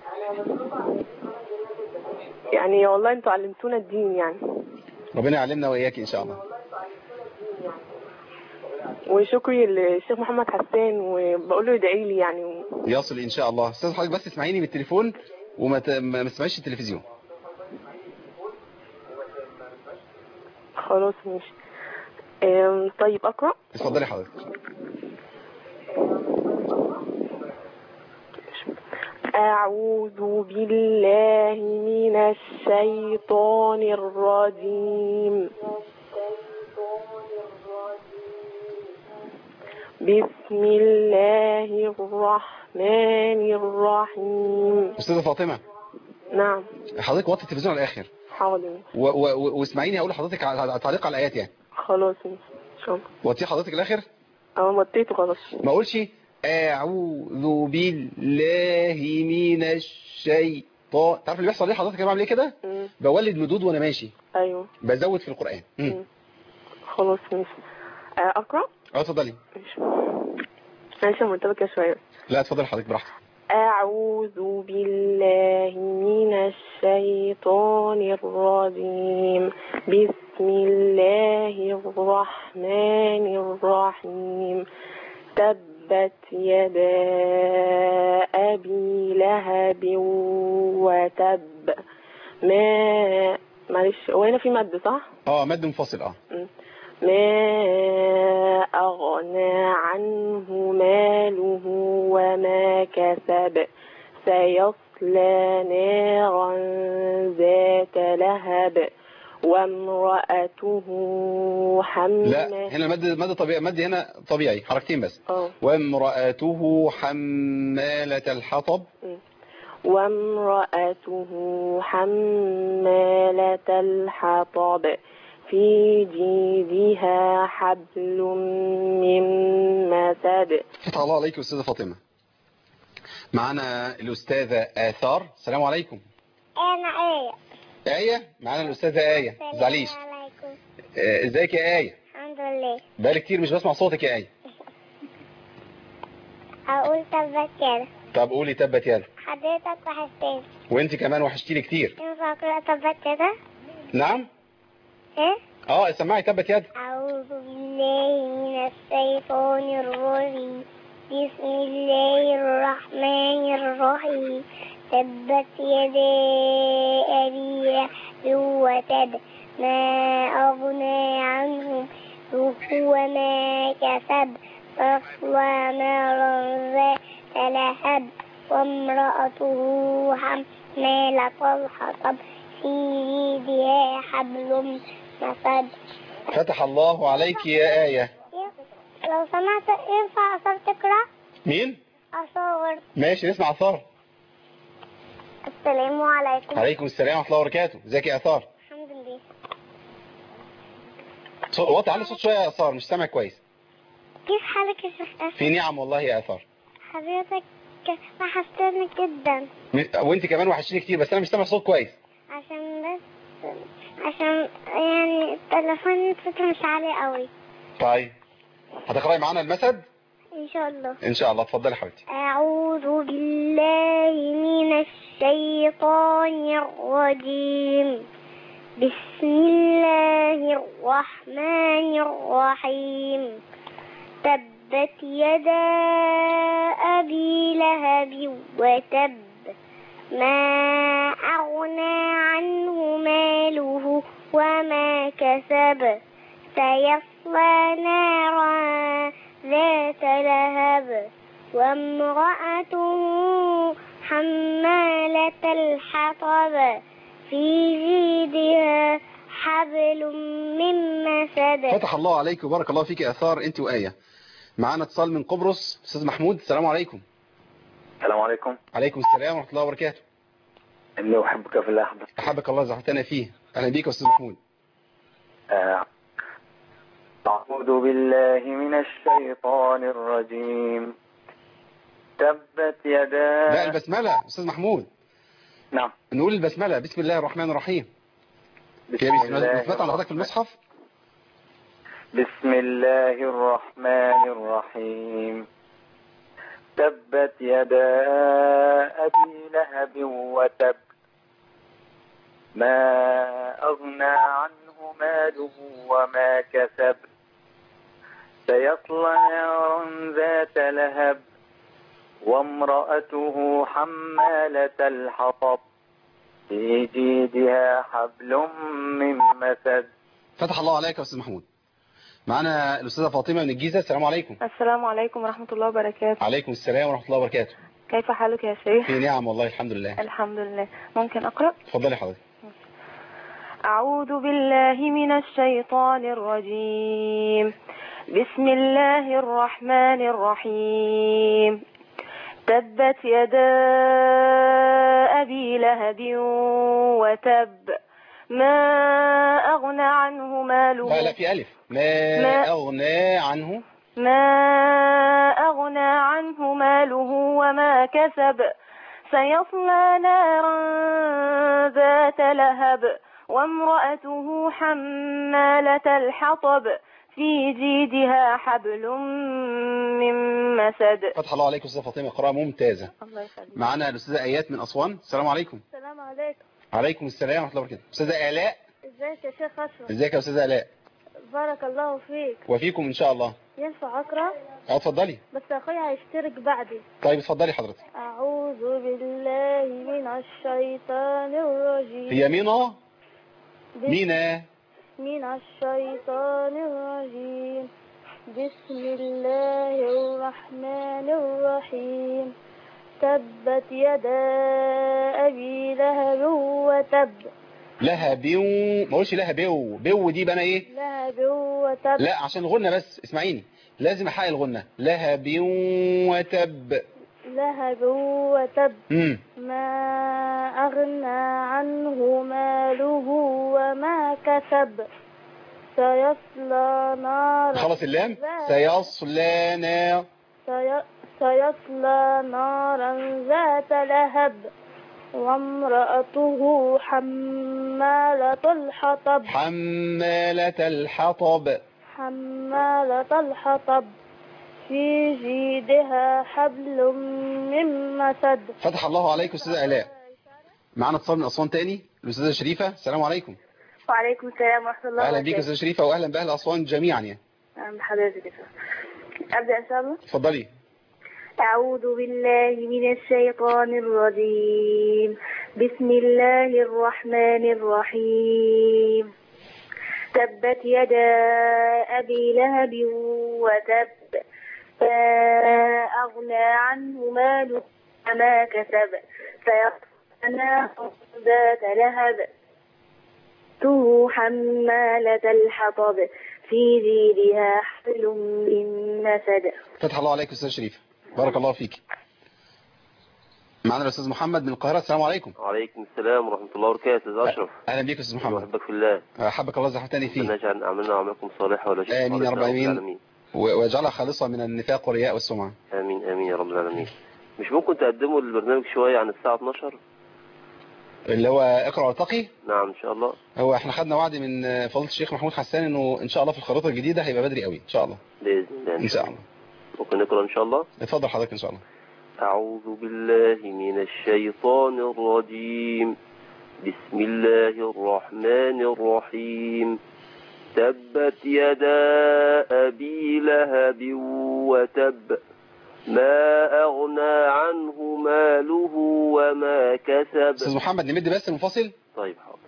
يعني والله انتوا علمتونا الدين يعني ربنا يعلمنا واياك ان شاء الله وشكري للشيخ محمد حسان وبقول له يدعي لي يعني و... يصل ان شاء الله استاذ حضرتك بس اسمعيني بالتليفون وما ت... ما ما تسمعيش التلفزيون خلاص ماشي أم، طيب أقرأ اتفضلي حضرتك أعوذ بالله من الشيطان الرجيم بسم الله الرحمن الرحيم استاذه فاطمه نعم حضرتك وطي التلفزيون على الاخر حاضر و... و... و- واسمعيني هقول لحضرتك على تعليق على الايات يعني خلاص ماشي شكرا وطي حضرتك الاخر أنا مطيته خلاص ما اقولش اعوذ بالله من الشيطان تعرف اللي بيحصل ليه حضرتك انا بعمل ايه كده مم. بولد مدود وانا ماشي أيوه بزود في القران مم. مم. خلاص ماشي آه، أقرأ اه اتفضلي ماشي معلش أنا مرتبكة شوية لا اتفضل حضرتك براحتك أعوذ بالله من الشيطان الرجيم بسم الله الرحمن الرحيم تبت يدا أبي لهب وتب ما معلش هو هنا في مد صح؟ اه مد منفصل اه ما أغنى عنه ماله وما كسب سيصلى نارا ذات لهب وامرأته لا حمالة هنا مد مد طبيعي مد هنا طبيعي حركتين بس اه وامرأته حمالة الحطب وامرأته حمالة الحطب في جيدها حبل من مسد فتح الله عليك أستاذة فاطمة معنا الأستاذة آثار السلام عليكم انا ايه آية معنا الأستاذة آية ما تزعليش السلام عليكم آه، ازيك يا آية الحمد لله بقالي كتير مش بسمع صوتك يا آية اقول تبت كده طب قولي تبت يدا حضرتك وحشتني وانت كمان وحشتيني كتير ينفع اقرا تبت كده نعم ايه اه سمعي تبت يدا أعوذ بالله من الشيطان الرجيم بسم الله الرحمن الرحيم تبت يدا أبي لهب وتب ما أغنى عنه ماله وما كسب تصلى نارا ذات لهب وامرأته حمالة الحطب في يدها حبل مسد فتح الله عليك يا آية لو سمحت ينفع أصور تقرأ؟ مين أصور ماشي نسمع آثار السلام عليكم عليكم السلام ورحمة الله وبركاته ازيك يا آثار الحمد لله صوت وطي علي صوت شوية يا آثار مش سامع كويس كيف حالك يا شيخ في نعم والله يا آثار حضرتك وك- وحشتني جدا م- وانت كمان وحشتني كتير بس انا مش سامع صوت كويس عشان بس عشان يعني التليفون صوته مش عالي قوي طيب هتقراي معانا المسد ان شاء الله ان شاء الله اتفضلي يا حبيبتي أعوذ بالله من الشيطان الرجيم بسم الله الرحمن الرحيم تبت يدا أبي لهب وتب ما أغنى عنه ماله وما كسب سيصلى نارا ذات لهب وامرأته حمالة الحطب في جيدها حبل من مسد فتح الله عليك وبارك الله فيك يا اثار انت وايه معانا اتصال من قبرص استاذ محمود السلام عليكم السلام عليكم عليكم السلام ورحمه الله وبركاته إني أحبك في الله أحبك احبك الله زعلتنا فيه اهلا بيك يا استاذ محمود آه، أعوذ بالله من الشيطان الرجيم تبت يدا لا البسمله استاذ محمود نعم نقول البسمله بسم الله الرحمن الرحيم بسم في الله بسمله على حضرتك في المصحف بسم الله الرحمن الرحيم تبت يدا أبي لهب وتب ما أغنى عنه ماله وما كسب سيصلى نارا ذات لهب وامرأته حمالة الحطب في جيدها حبل من مسد فتح الله عليك يا استاذ محمود معانا الاستاذه فاطمه من الجيزه السلام عليكم السلام عليكم ورحمة الله وبركاته عليكم السلام ورحمه الله وبركاته كيف حالك يا شيخ في نعم والله الحمد لله الحمد لله ممكن أقرأ اتفضلي حضرتك أعوذ بالله من الشيطان الرجيم بسم الله الرحمن الرحيم تبت يدا أبي لهب وتب ما أغنى عنه ماله لا لا في الف ما, ما- اغنى عنه ما أغنى عنه ماله وما كسب سيصلى نارا ذات لهب وامرأته حمالة الحطب في جيدها حبل من مسد فتح الله عليك استاذه فاطمه قراءه ممتازه الله يسلمك معانا الاستاذه ايات من اسوان السلام عليكم السلام عليكم عليكم السلام ورحمه الله وبركاته استاذه الاء ازيك يا شيخ أشرف ازيك يا استاذه الاء بارك الله فيك وفيكم ان شاء الله ينفع أقرأ اه اتفضلي بس أخويا هيشترك بعدي طيب اتفضلي حضرتك أعوذ بالله من الشيطان الرجيم هي مينا بسم مينا من الشيطان الرجيم بسم الله الرحمن الرحيم تبت يدا أبي لهب وتب لها بيو ما اقولش لها بيو بيو دي بقى انا ايه لهب وتب لا عشان الغنة بس اسمعيني لازم احقق الغنة لها بيو وتب لهب وتب امم ما أغنى عنه ماله وما كسب سيصلى نارا خلص اللام سيصلى نار سي- سيصلى نارا ذات لهب وامرأته حمالة الحطب حمالة الحطب حمالة الحطب في جيدها حبل من مسد فتح الله عليك استاذة الاء معانا اتصال من اسوان تاني الاستاذة شريفة السلام عليكم وعليكم السلام ورحمة الله اهلا بيك يا استاذة شريفة واهلا باهل اسوان جميعا يعني أهلا بحضرتك يا شيخ. أبدأ إن شاء الله اتفضلي أعوذ بالله من الشيطان الرجيم بسم الله الرحمن الرحيم تبت يدا أبي لهب وتب ما أغنى عنه ماله وما كسب سيصلى نارا ذات لهب تو حمالة الحطب في جيدها حبل من مسد فتح الله عليك استاذة شريفة بارك الله فيك معانا الاستاذ محمد من القاهرة السلام عليكم وعليكم السلام ورحمة الله وبركاته أستاذ أشرف اهلا بيك يا استاذ محمد أحبك في الله احبك الله زحتني ربنا فيه يجعل أعمالنا وأعمالكم صالحة ولا شيء آمين يا رب العالمين. و- واجعلها خالصة من النفاق والرياء والسمعة آمين آمين يا رب العالمين مش ممكن تقدموا البرنامج شوية عن الساعة 12 اللي هو اقرأ وارتقي نعم إن شاء الله هو احنا خدنا وعد من فضيله الشيخ محمود حسان انه ان شاء الله في الخريطه الجديده هيبقى بدري قوي ان شاء الله بإذن الله ان شاء الله ممكن نقرأ إن شاء الله اتفضل حضرتك ان شاء الله أعوذ بالله من الشيطان الرجيم بسم الله الرحمن الرحيم تبت يدا أبي لهب وتب ما أغنى عنه ماله وما كسب استاذ محمد نمد بس المنفصل طيب حاضر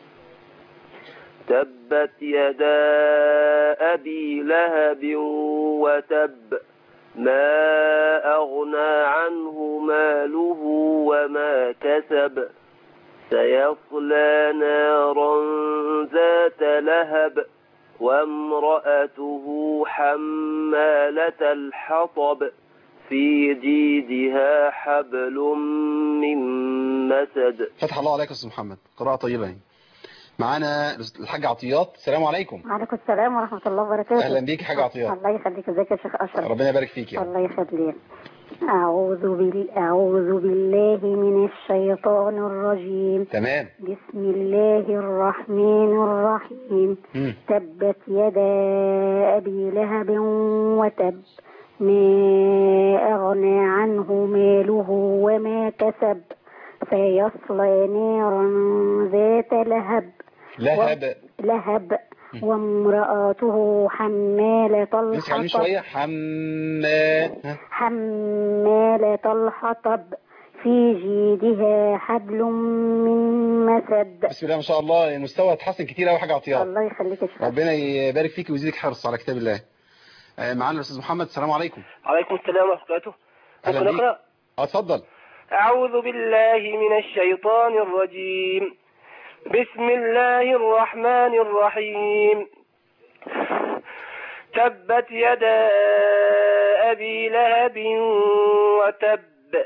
تبت يدا أبي لهب وتب ما أغنى عنه ماله وما كسب سيصلى نارا ذات لهب وامرأته حمالة الحطب في جيدها حبل من مسد فتح الله عليك يا استاذ محمد قراءه طيبه يعني معانا الحاج عطيات السلام عليكم وعليكم السلام ورحمة الله وبركاته اهلا بيك حاج عطيات الله يخليك ازيك يا شيخ أشرف ربنا يبارك فيك يا رب الله يخليك أعوذ, بال... أعوذ بالله من الشيطان الرجيم تمام بسم الله الرحمن الرحيم مم. تبت يدا أبي لهب وتب ما أغنى عنه ماله وما كسب سيصلى نارا ذات لهب لهب لهب وامرأته حمالة نسمع عنه الحطب شويه حما ها؟ حمالة الحطب في جيدها حبل من مسد بسم الله ما شاء الله المستوى اتحسن كتير قوي حاجه عطيات الله يخليك يا شيخ ربنا يبارك فيك ويزيدك حرص على كتاب الله آه، معانا الاستاذ محمد السلام عليكم عليكم السلام ورحمة الله وبركاته اهلا ممكن بيك أقرأ اه اتفضل أعوذ بالله من الشيطان الرجيم بسم الله الرحمن الرحيم تبت يدا أبي لهب وتب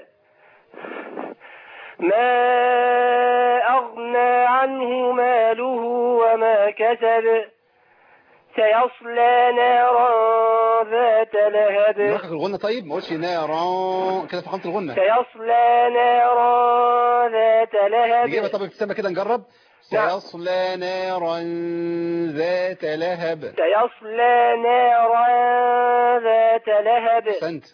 ما أغنى عنه ماله وما كسب سيصلى نارا ذات لهب نرخص الغنة طيب ما قلتش نارا كده فخمت الغنة سيصلى نارا ذات لهب نجيبها طب ابتسامة كده نجرب سيصلى نارا ذات لهب سيصلى نارا ذات لهب احسنت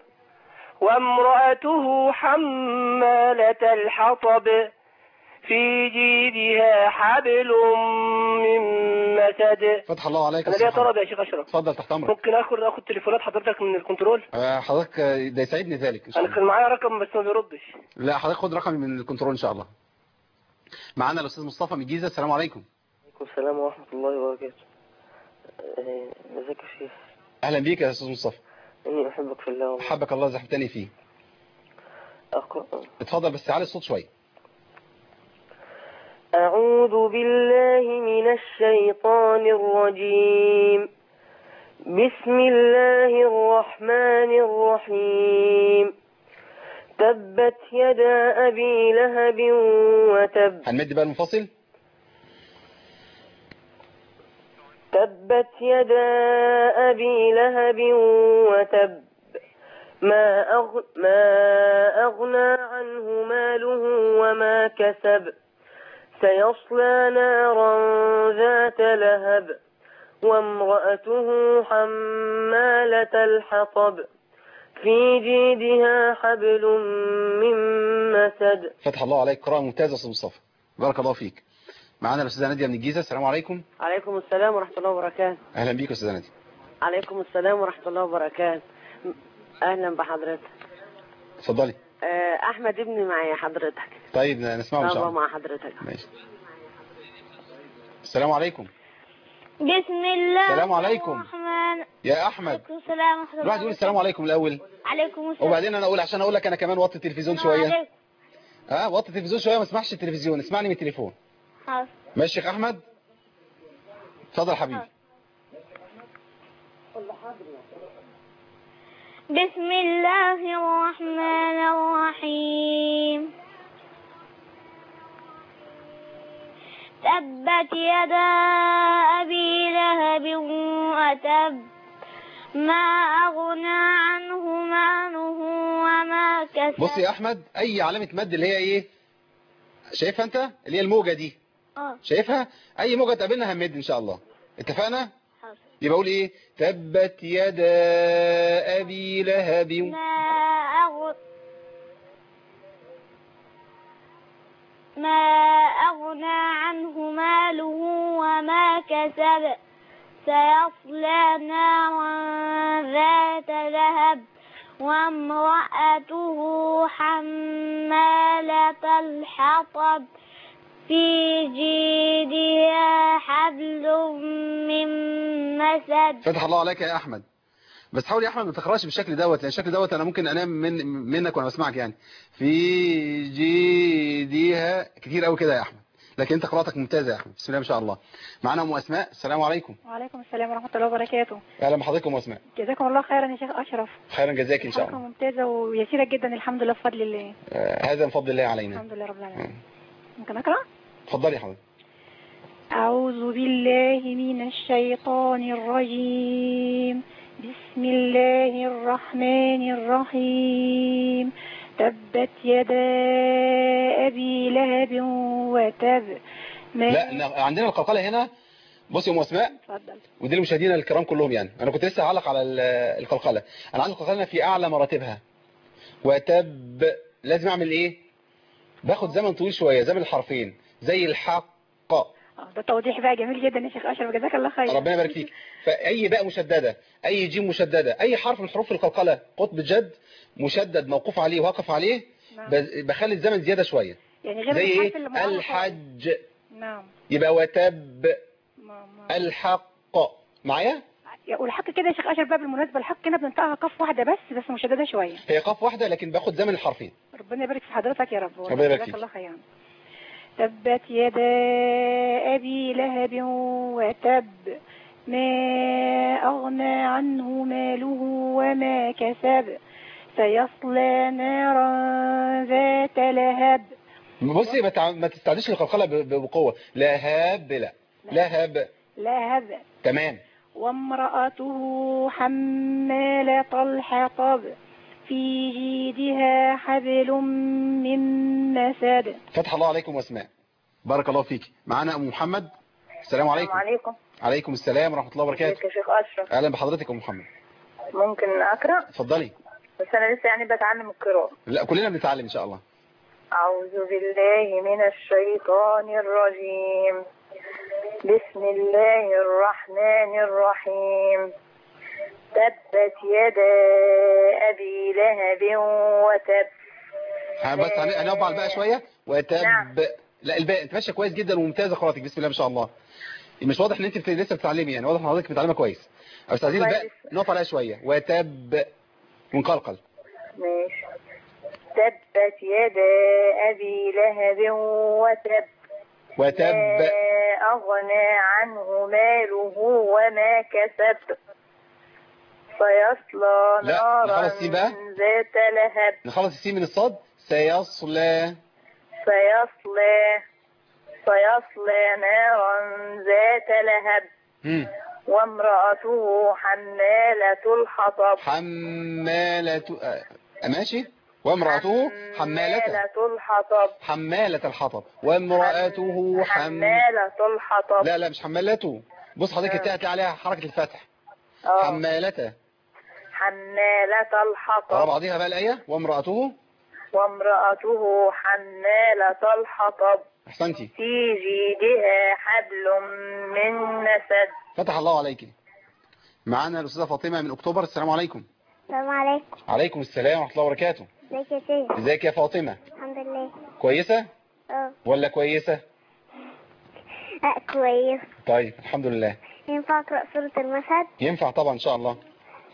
وامرأته حمالة الحطب في جيدها حبل من مسد فتح الله عليك انا يا ليا أستاذ محمد. طلب يا شيخ اشرف اتفضل تحت امرك ممكن اخد اخد تليفونات حضرتك من الكنترول آه، حضرتك آه، ده يسعدني ذلك إن شاء انا الله. كان معايا رقم بس ما بيردش لا حضرتك خد رقمي من الكنترول ان شاء الله معانا الاستاذ مصطفى من الجيزه السلام عليكم عليكم السلام ورحمة الله وبركاته آه، ازيك يا شيخ اهلا بيك يا استاذ مصطفى اني احبك في الله والله. حبك الله زحمتني فيه أقرأ اتفضل بس علي الصوت شويه أعوذ بالله من الشيطان الرجيم بسم الله الرحمن الرحيم تبت يدا أبي لهب وتب هنمد بقى المنفصل تبت يدا أبي لهب وتب ما, أغ... ما أغنى عنه ماله وما كسب سيصلى نارا ذات لهب وامرأته حمالة الحطب في جيدها حبل من مسد فتح الله عليك قراءه ممتازه يا استاذ مصطفى بارك الله فيك معانا الاستاذه ناديه من الجيزه السلام عليكم عليكم السلام ورحمة الله وبركاته اهلا بيك يا استاذه ناديه عليكم السلام ورحمة الله وبركاته أهلا بحضرتك اتفضلي آه، أحمد ابني معايا حضرتك طيب نسمعه ان شاء بابا الله مع حضرتك ماشي السلام عليكم بسم الله السلام عليكم. الرحمن يا احمد عليكم السلام ورحمة الله الواحد يقول السلام عليكم الاول عليكم السلام وبعدين انا اقول عشان اقول لك انا كمان وطي التلفزيون شويه عليكم. ها وطي التلفزيون شويه ما اسمعش التلفزيون اسمعني من التليفون حاضر. ماشي يا شيخ احمد اتفضل يا حبيبي بسم الله الرحمن الرحيم تبت يدا أبي لهب وتب ما أغنى عنه ماله ماله وما كسب بص يا احمد اي علامة مد اللي هي ايه شايفها انت اللي هي الموجة دي اه شايفها اي موجة تقابلنا هنمد ان شاء الله اتفقنا حاضر. يبقى اقول ايه تبت يدا ابي لهب ما أغ... ما أغنى عنه ماله وما كسب سيصلى نارا ذات لهب وامرأته حمالة الحطب في جيدها حبل من مسد فتح الله عليك يا احمد بس حاول يا احمد ما تقراش بالشكل دوت لان الشكل دوت انا ممكن انام من منك وانا بسمعك يعني في جيدها كتير قوي كده يا احمد لكن انت قراءتك ممتازه يا احمد بسم الله ما شاء الله معانا ام اسماء السلام عليكم وعليكم السلام ورحمة الله وبركاته اهلا بحضرتك ام اسماء جزاكم الله خيرا يا شيخ أشرف خيرا جزاك ان شاء حلقة الله ممتازة ويسيرة جدا الحمد لله بفضل الله آه هذا من فضل الله علينا الحمد لله رب العالمين ممكن أقرأ؟ اتفضلي يا حضرتك أعوذ بالله من الشيطان الرجيم بسم الله الرحمن الرحيم تبت يدا أبي لهب وتب ما لا ن- عندنا القلقله هنا بصي يا ام اسماء اتفضل ودي لمشاهدينا الكرام كلهم يعني انا كنت لسه هعلق على ال- القلقله انا عندي القلقله هنا في اعلى مراتبها وتب لازم اعمل ايه باخد زمن طويل شويه زمن الحرفين زي الحق آه، ده توضيح بقى جميل جدا يا شيخ أشرف جزاك الله خير ربنا يبارك فيك فاي باء مشدده اي جيم مشدده اي حرف من حروف القلقله قطب جد مشدد موقوف عليه واقف عليه نعم. بز- بخلي الزمن زياده شويه يعني غير زي الحرف ايه اللي معاه الحج نعم يبقى وتب ما- ما- الحق معايا يا- والحق كده يا شيخ أشرف بقى بالمناسبة الحق هنا بننطقها قف واحدة بس بس مشددة شوية هي قاف واحده لكن باخد زمن الحرفين ربنا يبارك في حضرتك يا رب والله ربنا يبارك جزاك فيك. الله خيرا تبت يدا أبي لهب وتب ما أغنى عنه ماله وما كسب سيصلى نارا ذات لهب بصي ما تع- ما تستعديش القلقله ب- ب- بقوه لا هاب لا لا هاب لهب تمام وامرأته حمالة الحطب في جيدها حبل من مسد فتح الله عليكم واسماء بارك الله فيك معانا ام محمد السلام عليكم عليكم عليكم السلام ورحمه الله وبركاته ازيك يا شيخ أشرف اهلا بحضرتك يا ام محمد ممكن أقرأ اتفضلي بس أنا لسه يعني بتعلم القراءة لا كلنا بنتعلم ان شاء الله أعوذ بالله من الشيطان الرجيم بسم الله الرحمن الرحيم تبت يدا أبي لهب وتب ها بس هن- هنقف على الباء شويه وتب نعم. لا الباء انت ماشيه كويس جدا وممتازه قراءتك بسم الله ما شاء الله مش واضح ان انت بت- لسه بتتعلمي يعني واضح ان حضرتك بتتعلمها كويس بس عايزين والله الباء نقف عليها شويه وتب ونقلقل ماشي تبت يدا أبي لهب وتب وتب ما أغنى عنه ماله وما كسب سيصلى لا، نارا نخلص السين بقى. ذات لهب نخلص السين من الصاد سيصلى سيصلى سيصلى نارا ذات لهب مم. وامرأته حمالة الحطب حمالة آه، ماشي وامرأته حمالة حمالة الحطب حمالة الحطب وامرأته حم حمالة الحطب لا لا مش حمالته بص حضرتك التاء هتلاقي عليها حركة الفتح آه. حمالة حمالة ورا الحطب بعضيها بقى الآية وامرأته وامرأته حمالة الحطب أحسنتي في جيدها حبل من مسد فتح الله عليك معانا الأستاذة فاطمة من أكتوبر السلام عليكم السلام عليكم عليكم السلام ورحمة الله وبركاته ازيك يا شيخ ازيك يا فاطمة الحمد لله كويسة اه ولا كويسة اه كويس طيب الحمد لله ينفع اقرا سورة المشهد ينفع طبعا إن شاء الله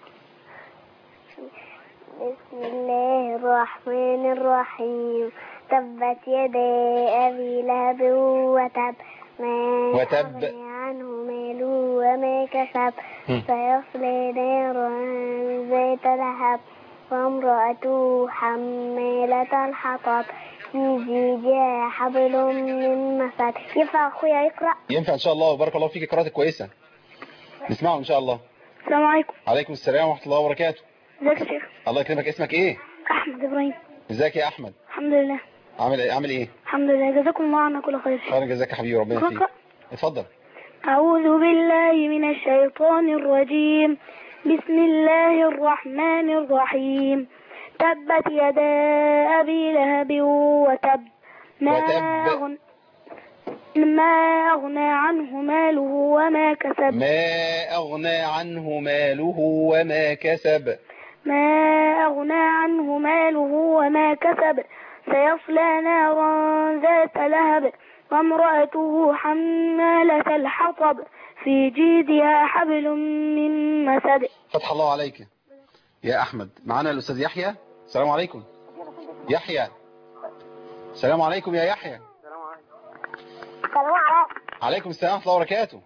بسم الله الرحمن الرحيم تبت يدا أبي لهب وتب ما وتب. أغني عنه ماله وما كسب هم. سيصلي نارا ذات لهب وامرأته حمالة الحطب في جيدها حبل من مسد ينفع أخويا يقرأ ينفع إن شاء الله وبارك الله فيك قراءتك كويسة نسمعه إن شاء الله السلام عليكم عليكم السلام ورحمة الله وبركاته ازيك يا شيخ الله يكرمك اسمك ايه احمد ابراهيم ازيك يا احمد الحمد لله عامل ايه عامل ايه الحمد لله جزاكم الله عنا كل خير خير جزاك يا حبيبي ربنا يفيك اقرأ. اتفضل أعوذ بالله من الشيطان الرجيم بسم الله الرحمن الرحيم تبت يدا أبي لهب وتب ما وتب. أغنى ما أغنى عنه ماله وما كسب ما اغنى عنه ماله وما كسب ما أغنى عنه ماله وما كسب سيصلى نارا ذات لهب وامرأته حمالة الحطب في جيدها حبل من مسد فتح الله عليك يا احمد معانا الاستاذ يحيى السلام عليكم يحيى السلام عليكم يا يحيى السلام عليكم عليكم السلام ورحمه الله وبركاته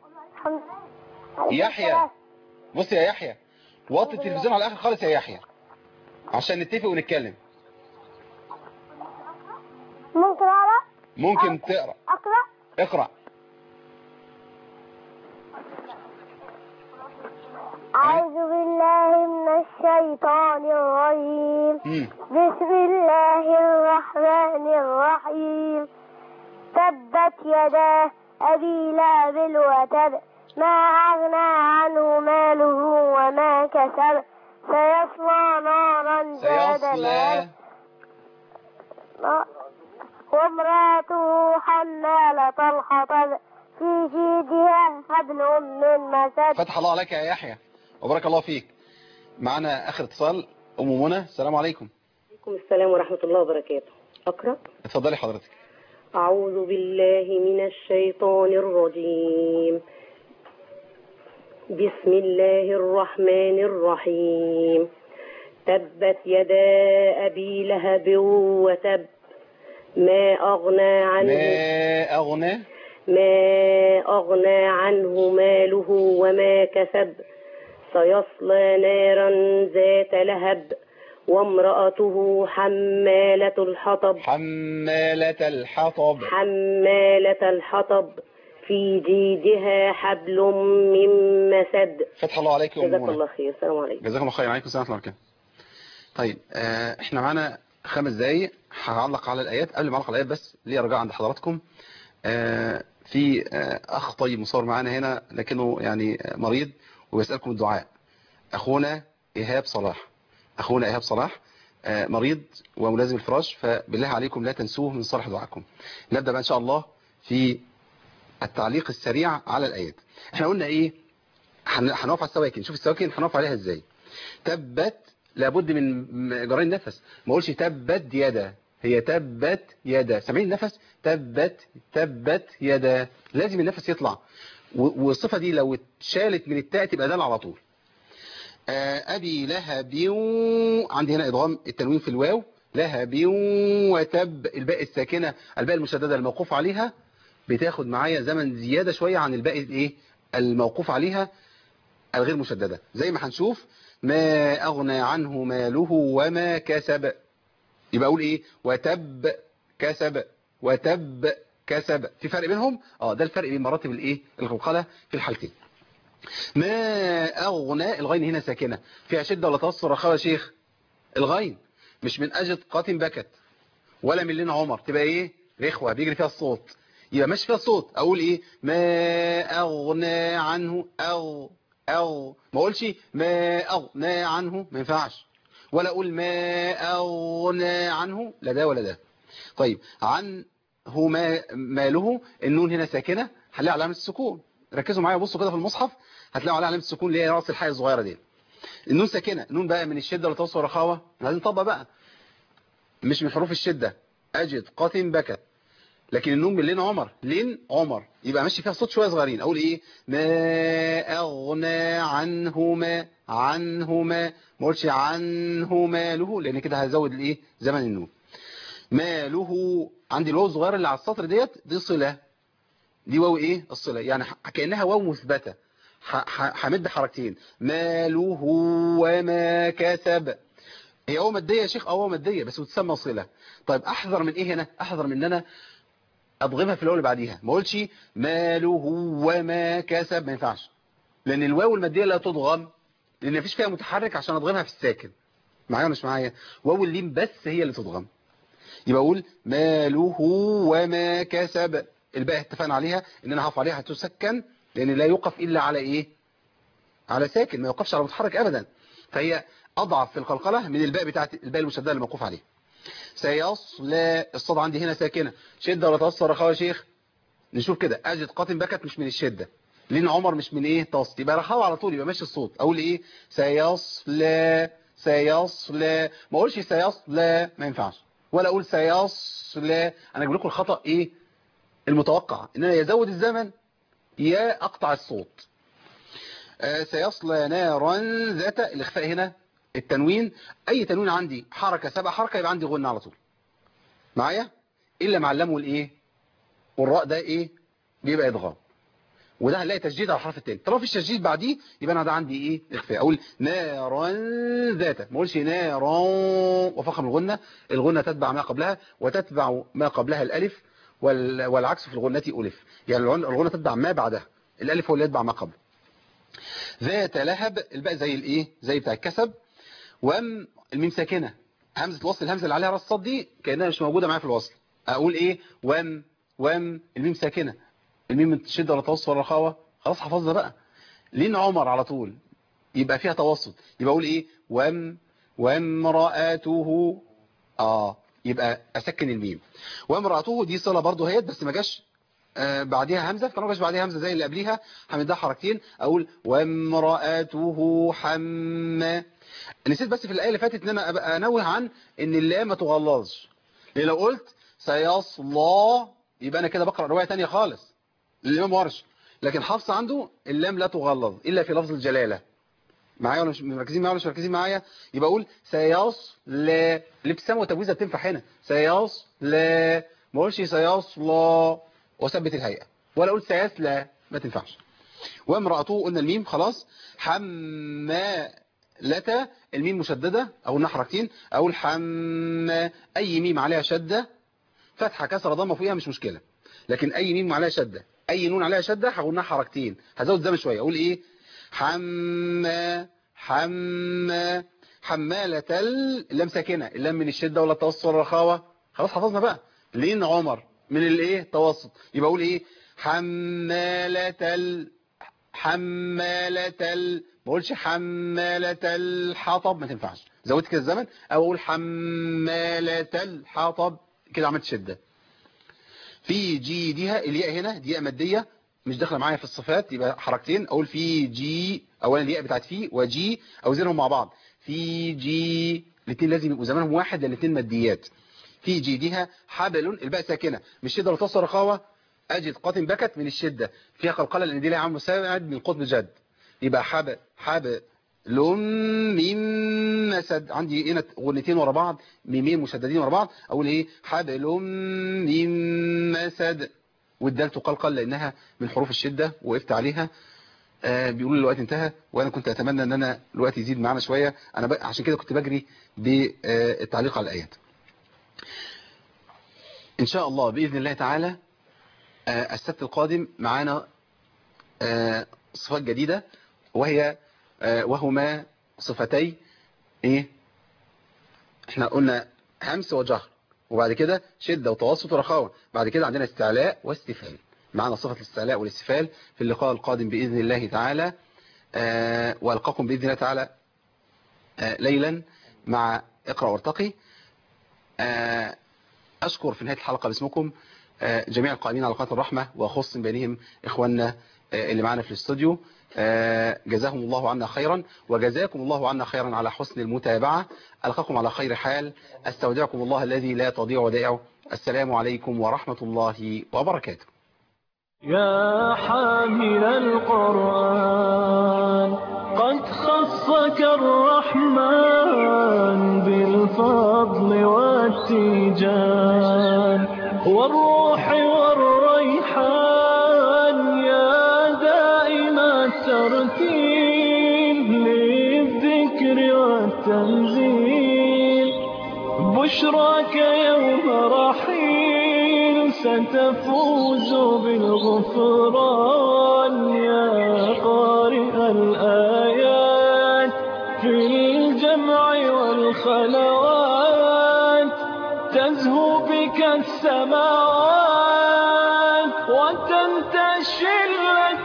يحيى بص يا يحيى وطي التلفزيون على الاخر خالص يا يحيى عشان نتفق ونتكلم ممكن أقرأ؟ ممكن تقرا أقرأ؟ اقرا أعوذ بالله من الشيطان الرجيم مم. بسم الله الرحمن الرحيم تبت يدا أبي لهب وتب ما أغنى عنه ماله وما كسب سيصلى نارا ذات سيصلى لهب وامرأته حمالة الحطب في جيدها حبل من مسد فتح الله عليك يا يحيى وبارك الله فيك معانا اخر اتصال ام منى السلام عليكم عليكم السلام ورحمة الله وبركاته أقرأ اتفضلي حضرتك أعوذ بالله من الشيطان الرجيم بسم الله الرحمن الرحيم تبت يدا أبي لهب وتب ما أغنى عنه ما اغنى ما أغنى عنه ماله وما كسب سيصلى نارا ذات لهب وامرأته حمالة الحطب حمالة الحطب حمالة الحطب في جيدها حبل من مسد فتح الله عليك يا ام جزاك منى الله خير السلام عليكم جزاكم الله خير عليكم السلام ورحمه الله وبركاته طيب آه احنا معانا خمس دقايق هعلق على الايات قبل ما اعلق على الايات بس ليه رجاء عند حضراتكم آه في آه اخ طيب مصور معانا هنا لكنه يعني آه، مريض ويسالكم الدعاء اخونا ايهاب صلاح اخونا ايهاب صلاح آه، مريض وملازم الفراش فبالله عليكم لا تنسوه من صالح دعائكم نبدا بقى ان شاء الله في التعليق السريع على الايات احنا قلنا ايه هن- هنقف على السواكن شوف السواكن هنقف عليها ازاي تبت لابد من م- جرين نفس ما اقولش تبت يدا هي تبت يدا سامعين النفس تبت تبت يدا لازم النفس يطلع و- والصفه دي لو اتشالت من التاء تبقى دال على طول آه، ابي لهب عندي هنا ادغام التنوين في الواو لهب وتب الباء الساكنه الباء المشدده الموقوف عليها بتاخد معايا زمن زياده شويه عن الباقي الايه الموقوف عليها الغير مشدده زي ما هنشوف ما اغنى عنه ماله وما كسب يبقى اقول ايه وتب كسب وتب كسب في فرق بينهم اه ده الفرق بين مراتب الايه القلقله في الحالتين ما أغنى الغين هنا ساكنة فيها شدة ولا توسط رخاوة يا شيخ الغين مش من أجد قاتم بكت ولا من لنا عمر تبقى ايه رخوة بيجري فيها الصوت يبقى ماشي فيها الصوت اقول ايه ما اغنى عنه او او ما اقولش ما اغنى عنه ما ينفعش ولا اقول ما اغنى عنه لا ده ولا ده طيب عن هو ما ماله النون هنا ساكنة هنلاقي علامة السكون ركزوا معايا بصوا كده في المصحف هتلاقوا عليها علامة السكون اللي هي راس الحاء الصغيرة دي النون ساكنة النون بقى من الشدة ولا توسط والرخاوة لازم نطبق بقى مش من حروف الشدة أجد قاتم بكت لكن النون من لين عمر لين عمر يبقى ماشي فيها صوت شوية صغيرين أقول إيه ما أغنى عنهما عنهما ما أقولش عنه ماله لأن كده هزود الإيه زمن النون ماله عندي الواو الصغيرة اللي على السطر ديت دي صلة دي واو إيه الصلة يعني ح- كأنها واو مثبتة ح- ح- همد حركتين ماله وما كسب هي واو مادية يا شيخ اه واو مادية بس بتسمى صلة طيب احذر من ايه هنا احذر من ان انا اضغمها في الاول اللي بعديها ما اقولش ماله وما كسب ما ينفعش لان الواو المادية لا تضغم لان مفيش فيها متحرك عشان اضغمها في الساكن معايا ولا مش معايا واو اللين بس هي اللي تضغم يبقى اقول ماله وما كسب الباقي اتفقنا عليها ان انا هقف عليها هتسكن لان لا يوقف الا على ايه على ساكن ما يوقفش على متحرك ابدا فهي اضعف في القلقله من الباء بتاعت الباء المشدده اللي موقوف عليها سيصلى الصاد عندي هنا ساكنه شده ولا توسط رخاوه يا شيخ نشوف كده اجد قاتم بكت مش من الشده لين عمر مش من ايه توسط يبقى رخاوه على طول يبقى ماشي الصوت اقول ايه سيصلى سيصلى ما اقولش سيصلى ما ينفعش ولا اقول سيصلى انا اجيب لكم الخطا ايه المتوقع ان انا يزود الزمن يا اقطع الصوت آه سيصلى نارا ذات الاخفاء هنا التنوين اي تنوين عندي حركه سبع حركه يبقى عندي غنه على طول معايا الا مع اللام والايه والراء ده ايه بيبقى ادغام وده هنلاقي تشديد على الحرف الثاني طالما في تشديد بعديه يبقى انا ده عندي ايه اخفاء اقول نارا ذات ما اقولش نارا وفخم الغنه الغنه تتبع ما قبلها وتتبع ما قبلها الالف وال... والعكس في الغنه الف يعني الغنه تتبع ما بعدها الالف هو اللي يتبع ما قبل ذات لهب الباء زي الايه زي بتاع الكسب وام الميم ساكنه همزه الوصل الهمزه اللي عليها راس الصاد دي كانها مش موجوده معايا في الوصل اقول ايه وام وام الميم ساكنه الميم شده ولا توسط ولا رخاوه خلاص حفظنا بقى لين عمر على طول يبقى فيها توسط يبقى اقول ايه وام وامراته اه يبقى اسكن الميم وامراته دي صله برضه هيت بس ما جاش آه بعديها همزه فما جاش بعديها همزه زي اللي قبليها همدها حركتين اقول وامراته حما نسيت بس في الايه اللي فاتت ان انا ابقى انوه عن ان اللام ما تغلظش لان لو قلت سيصلى يبقى انا كده بقرا روايه ثانيه خالص للامام ورش لكن حفص عنده اللام لا تغلظ الا في لفظ الجلاله معايا ولا مش مركزين معايا ولا مش مركزين معايا يبقى اقول سيصلى الابتسام والتبويزه بتنفع هنا سيصلى ما اقولش سيصلى واثبت الهيئه ولا اقول سيسلى ما تنفعش وامراته قلنا الميم خلاص حمالة الميم مشدده او قلنا حركتين اقول حم اي ميم عليها شده فتحه كسره ضمه فيها مش مشكله لكن اي ميم عليها شده اي نون عليها شده هقولها حركتين هزود زمن شويه اقول ايه حم حم حمالة اللام ساكنه اللام من الشده ولا التوسط ولا الرخاوه خلاص حفظنا بقى لين عمر من الايه توسط يبقى اقول ايه حمالة ال... حمالة ال... ما اقولش حمالة الحطب ما تنفعش زودت كده الزمن او اقول حمالة الحطب كده عملت شده في جيدها الياء هنا دي ماديه مش داخله معايا في الصفات يبقى حركتين اقول في جي اولا الياء بتاعت في وجي اوزنهم مع بعض في جي الاثنين لازم يبقوا زمانهم واحد لان الاثنين ماديات في جيدها حبل الباء ساكنه مش شده ولا تصل رخاوه اجد قاتم بكت من الشده فيها قلقله لان دي لها عامل مساعد من قطب جد يبقى حب حب لم ميم مسد عندي هنا غنتين ورا بعض ميمين مشددين ورا بعض اقول ايه حبل ميم مسد والدال تقلقل لانها من حروف الشده وقفت عليها آه بيقولوا الوقت انتهى وانا كنت اتمنى ان انا الوقت يزيد معانا شويه انا ب... عشان كده كنت بجري بالتعليق على الايات ان شاء الله باذن الله تعالى آه السبت القادم معانا آه صفات جديده وهي وهما صفتي ايه احنا قلنا همس وجهر وبعد كده شدة وتوسط ورخاوة بعد كده عندنا استعلاء واستفهام معنا صفة الاستعلاء والاستفهام في اللقاء القادم بإذن الله تعالى آه وألقاكم بإذن الله تعالى آه ليلا مع اقرأ وارتقي آه أشكر في نهاية الحلقة باسمكم آه جميع القائمين على قناة الرحمة وأخص بينهم إخواننا آه اللي معنا في الاستوديو جزاهم الله عنا خيرا وجزاكم الله عنا خيرا على حسن المتابعة ألقاكم على خير حال أستودعكم الله الذي لا تضيع ودائعه السلام عليكم ورحمة الله وبركاته يا حامل القرآن قد خصك الرحمن بالفضل والتيجان والروح والريحان يا الترتيب للذكر والتنزيل بشراك يوم رحيل ستفوز بالغفران يا قارئ الآيات في الجمع والخير الخلوات تزهو بك السماوات وتنتشي لك